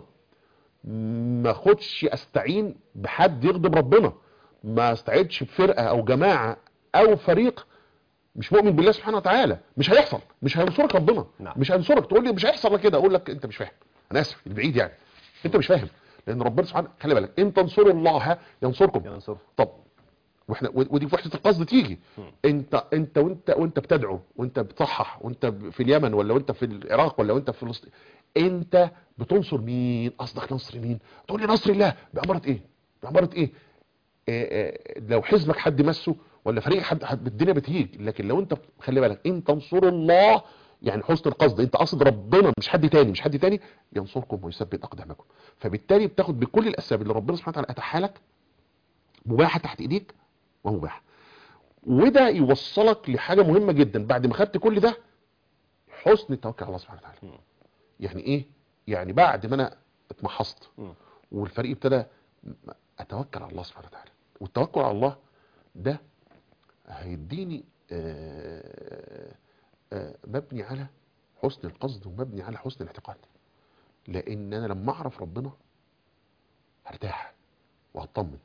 ما اخدش استعين بحد يغضب ربنا ما استعيدش بفرقه او جماعه او فريق مش مؤمن بالله سبحانه وتعالى مش هيحصل مش هينصرك ربنا نعم. مش هينصرك تقول لي مش هيحصل لك كده اقول لك انت مش فاهم انا اسف البعيد يعني انت مش فاهم لان ربنا سبحانه خلي بالك ان تنصروا الله ينصركم ينصر طب واحنا ودي في وحده القصد تيجي مم. انت انت وانت وانت بتدعو وانت بتصحح وانت ب- في اليمن ولا وانت في العراق ولا وانت في فلسطين انت بتنصر مين قصدك نصر مين تقول لي نصر الله بأمارة ايه بأمارة ايه آه، آه، لو حزبك حد مسه ولا فريق حد, حد الدنيا بتهيج لكن لو انت خلي بالك ان تنصروا الله يعني حسن القصد انت قصد ربنا مش حد تاني مش حد تاني ينصركم ويثبت اقدامكم فبالتالي بتاخد بكل الاسباب اللي ربنا سبحانه وتعالى اتاحها لك مباحه تحت ايديك ومباحه وده يوصلك لحاجه مهمه جدا بعد ما خدت كل ده حسن التوكل على الله سبحانه وتعالى مم. يعني ايه يعني بعد ما انا اتمحصت مم. والفريق ابتدى اتوكل على الله سبحانه وتعالى والتوكل على الله ده هيديني آه، آه، مبني على حسن القصد ومبني على حسن الاعتقاد لان انا لما اعرف ربنا هرتاح وهطمن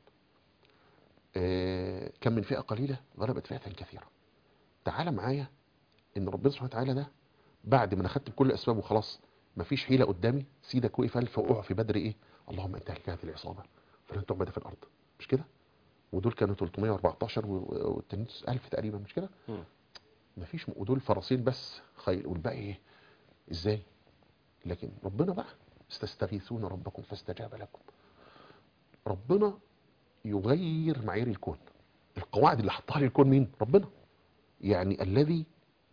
آه، كم من فئة قليلة غلبت فئة كثيرة تعال معايا ان ربنا سبحانه وتعالى ده بعد ما انا خدت بكل الاسباب وخلاص مفيش حيلة قدامي سيدك وقف قال فوقع في بدر ايه اللهم انت هلك هذه العصابة فلن تعبد في الارض مش كده ودول كانوا 314 و- و- والتانيين 1000 تقريبا مش كده مم. مفيش م- ودول فرسين بس خيل والباقي ايه ازاي لكن ربنا بقى استستغيثون ربكم فاستجاب لكم ربنا يغير معايير الكون القواعد اللي حطها لي الكون مين ربنا يعني الذي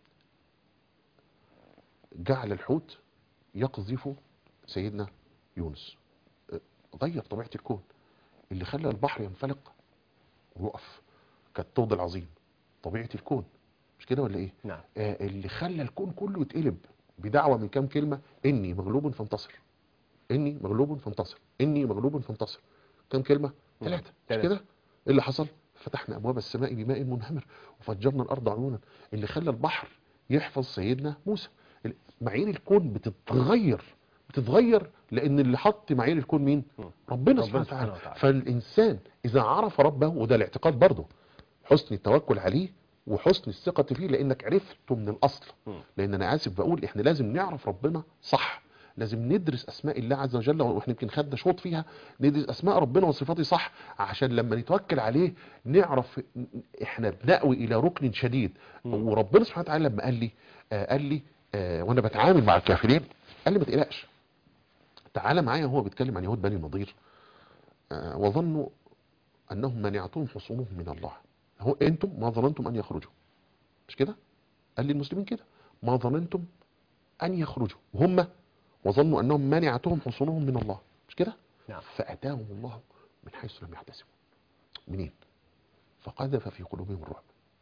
جعل الحوت يقذف سيدنا يونس اه، غير طبيعة الكون اللي خلى البحر ينفلق ويقف كالطود العظيم طبيعة الكون مش كده ولا ايه نعم آه، اللي خلى الكون كله يتقلب بدعوة من كام كلمة إني مغلوب فانتصر إني مغلوب فانتصر إني مغلوب فانتصر كام كلمة؟ مم. ثلاثة مش ثلاثة. كده؟ إيه اللي حصل؟ فتحنا أبواب السماء بماء منهمر وفجرنا الأرض عيونا اللي خلى البحر يحفظ سيدنا موسى ال- معايير الكون بتتغير بتتغير لأن اللي حط معايير الكون مين؟ مم. ربنا ربنا سبحانه سبحانه وتعالى وتعالى. فالإنسان إذا عرف ربه وده الاعتقاد برضه حسن التوكل عليه وحسن الثقة فيه لأنك عرفته من الأصل مم. لان انا اسف بقول احنا لازم نعرف ربنا صح لازم ندرس اسماء الله عز وجل واحنا يمكن خدنا شوط فيها ندرس اسماء ربنا وصفاته صح عشان لما نتوكل عليه نعرف احنا بنأوي الى ركن شديد مم. وربنا سبحانه وتعالى لما قال لي آه قال لي آه وانا بتعامل مع الكافرين قال لي ما تقلقش تعالى معايا وهو بيتكلم عن يهود بني النضير آه وظنوا انهم منعتهم حصونهم من الله هو انتم ما ظننتم ان يخرجوا مش كده قال للمسلمين كده ما ظننتم أن يخرجوا وهم وظنوا أنهم منعتهم حصونهم من الله مش كده نعم. فأتاهم الله من حيث لم يحتسبوا منين فقذف في قلوبهم الرعب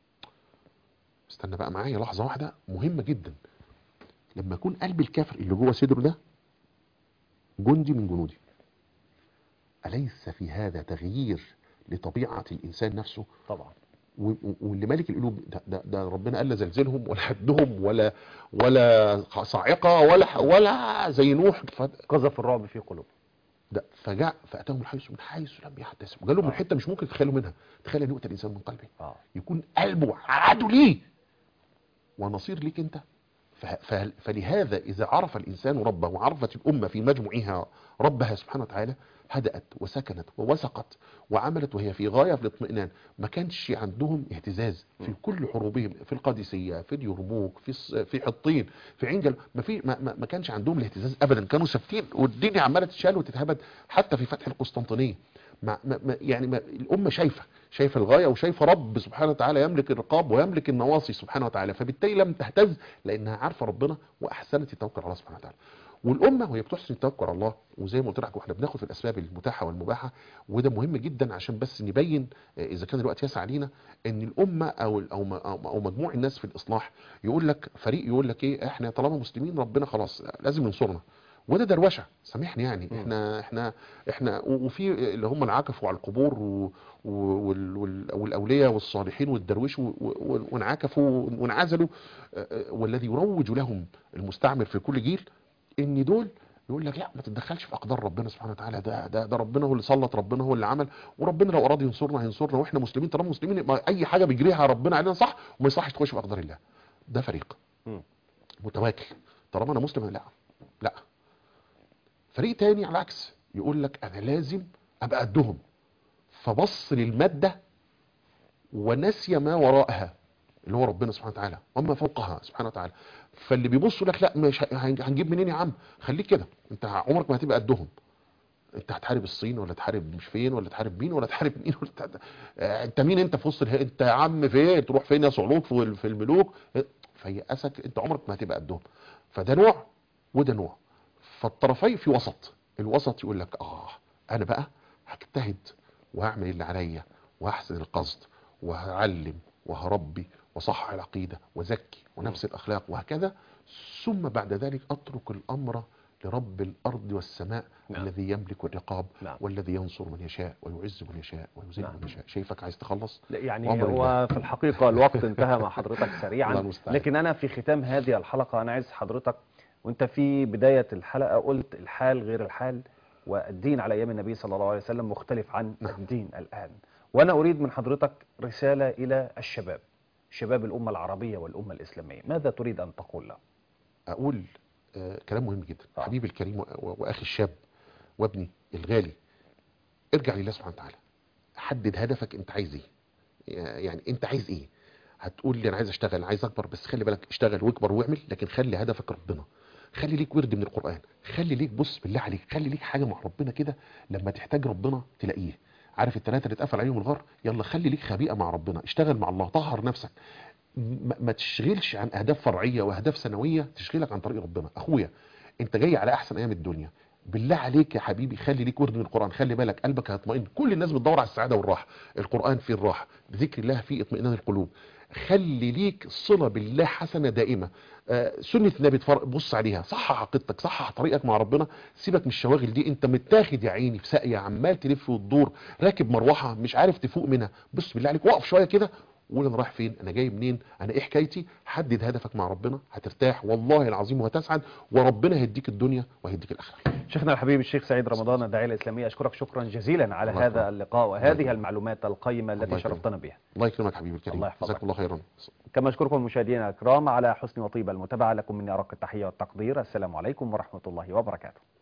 استنى بقى معايا لحظة واحدة مهمة جدا لما يكون قلب الكافر اللي جوه صدره ده جندي من جنودي أليس في هذا تغيير لطبيعة الإنسان نفسه طبعا و- و- واللي مالك القلوب ده, ده, ده ربنا قال لا زلزلهم ولا هدهم ولا ولا صاعقه ولا ولا زي نوح ف- قذف الرعب في قلوب ده فجاء فاتاهم الحيث من حيث لم يحتسبوا جالهم من آه. حته مش ممكن تتخيلوا منها تخيل ان يؤتى الانسان من قلبه اه يكون قلبه عدو ليه ونصير ليك انت ف- ف- فلهذا اذا عرف الانسان ربه وعرفت الامه في مجموعها ربها سبحانه وتعالى هدأت وسكنت ووثقت وعملت وهي في غاية في الاطمئنان ما كانش عندهم اهتزاز في كل حروبهم في القادسية في اليرموك في الص- في حطين في عين جل ما في ما, ما, ما كانش عندهم الاهتزاز ابدا كانوا ثابتين والدنيا عماله تشال وتتهبد حتى في فتح القسطنطينيه ما ما ما يعني ما الامه شايفه شايفه الغايه وشايفه رب سبحانه وتعالى يملك الرقاب ويملك النواصي سبحانه وتعالى فبالتالي لم تهتز لانها عارفه ربنا واحسنت التوكل على الله سبحانه وتعالى والامه وهي بتحسن التوكل على الله وزي ما قلت لك واحنا بناخد في الاسباب المتاحه والمباحه وده مهم جدا عشان بس نبين آه، اذا كان الوقت يسع علينا ان الامه او او م- او أو مجموع الناس في الاصلاح يقول لك فريق يقول لك ايه احنا طالما مسلمين ربنا خلاص لازم ينصرنا وده دروشه سامحني يعني مم. احنا احنا احنا و- وفي اللي هم اللي عكفوا على القبور و- و- وال- وال- والاولياء والصالحين والدرويش و- و- وانعكفوا وانعزلوا آه، آه، والذي يروج لهم المستعمر في كل جيل ان دول يقول لك لا ما تتدخلش في اقدار ربنا سبحانه وتعالى ده ده ده ربنا هو اللي سلط ربنا هو اللي عمل وربنا لو اراد ينصرنا هينصرنا واحنا مسلمين طالما مسلمين يبقى اي حاجه بيجريها ربنا علينا صح وما يصحش تخش في اقدار الله ده فريق مم. متواكل طالما انا مسلم لا لا فريق تاني على العكس يقول لك انا لازم ابقى قدهم فبص للماده ونسي ما وراءها اللي هو ربنا سبحانه وتعالى وما فوقها سبحانه وتعالى فاللي بيبص لك لا مش ه- هن- هنجيب منين يا عم خليك كده انت عمرك ما هتبقى قدهم انت هتحارب الصين ولا تحارب مش فين ولا تحارب مين ولا تحارب مين ولا تحارب... آه، انت مين انت في وسط اله... انت يا عم فين تروح فين يا صعلوك في في الملوك فيأسك انت عمرك ما هتبقى قدهم فده نوع وده نوع فالطرفين في وسط الوسط يقول لك اه انا بقى هجتهد وهعمل اللي عليا وهحسن القصد وهعلم وهربي وصحح العقيدة وزكي ونفس الأخلاق وهكذا ثم بعد ذلك أترك الأمر لرب الأرض والسماء نعم. الذي يملك الرقاب نعم. والذي ينصر من يشاء ويعز من يشاء ويذل نعم. من يشاء شايفك عايز تخلص لا، يعني وأمر الله. هو في الحقيقة الوقت انتهى مع حضرتك الله سريعا المستعان. لكن أنا في ختام هذه الحلقة أنا عايز حضرتك وأنت في بداية الحلقة قلت الحال غير الحال والدين على أيام النبي صلى الله عليه وسلم مختلف عن الدين الآن وأنا أريد من حضرتك رسالة إلى الشباب شباب الأمة العربية والأمة الإسلامية ماذا تريد أن تقول له؟ أقول آه كلام مهم جدا آه. حبيبي الكريم و- و- وأخي الشاب وابني الغالي ارجع لله سبحانه وتعالى حدد هدفك انت عايز ايه يعني انت عايز ايه هتقول لي انا عايز اشتغل عايز اكبر بس خلي بالك اشتغل واكبر واعمل لكن خلي هدفك ربنا خلي ليك ورد من القرآن خلي ليك بص بالله عليك خلي ليك حاجة مع ربنا كده لما تحتاج ربنا تلاقيه عارف الثلاثة اللي اتقفل عليهم الغار يلا خلي ليك خبيئة مع ربنا اشتغل مع الله طهر نفسك ما ما تشغلش عن اهداف فرعية واهداف سنوية تشغلك عن طريق ربنا اخويا انت جاي على احسن ايام الدنيا بالله عليك يا حبيبي خلي ليك ورد من القرآن خلي بالك قلبك هيطمئن كل الناس بتدور على السعادة والراحة القرآن فيه الراحة ذكر الله فيه اطمئنان القلوب خلي ليك صلة بالله حسنة دائمة آه، سنة النبي تفر- بص عليها صحح عقيدتك صحح طريقك مع ربنا سيبك من الشواغل دي انت متاخد يا عيني في ساقية عمال تلف وتدور راكب مروحة مش عارف تفوق منها بص بالله عليك وقف شوية كده وقول انا رايح فين انا جاي منين انا ايه حكايتي حدد هدفك مع ربنا هترتاح والله العظيم وهتسعد وربنا هيديك الدنيا وهيديك الاخره شيخنا الحبيب الشيخ سعيد رمضان الداعية الإسلامية أشكرك شكرا جزيلا على الله هذا يكرمك. اللقاء الله وهذه يكرمك. المعلومات القيمة التي الله يكرمك. شرفتنا بها الله يكرمك حبيبي الكريم الله يحفظك. جزاكم الله خيرا كما أشكركم مشاهدينا الكرام على حسن وطيب المتابعة لكم مني أرق التحية والتقدير السلام عليكم ورحمة الله وبركاته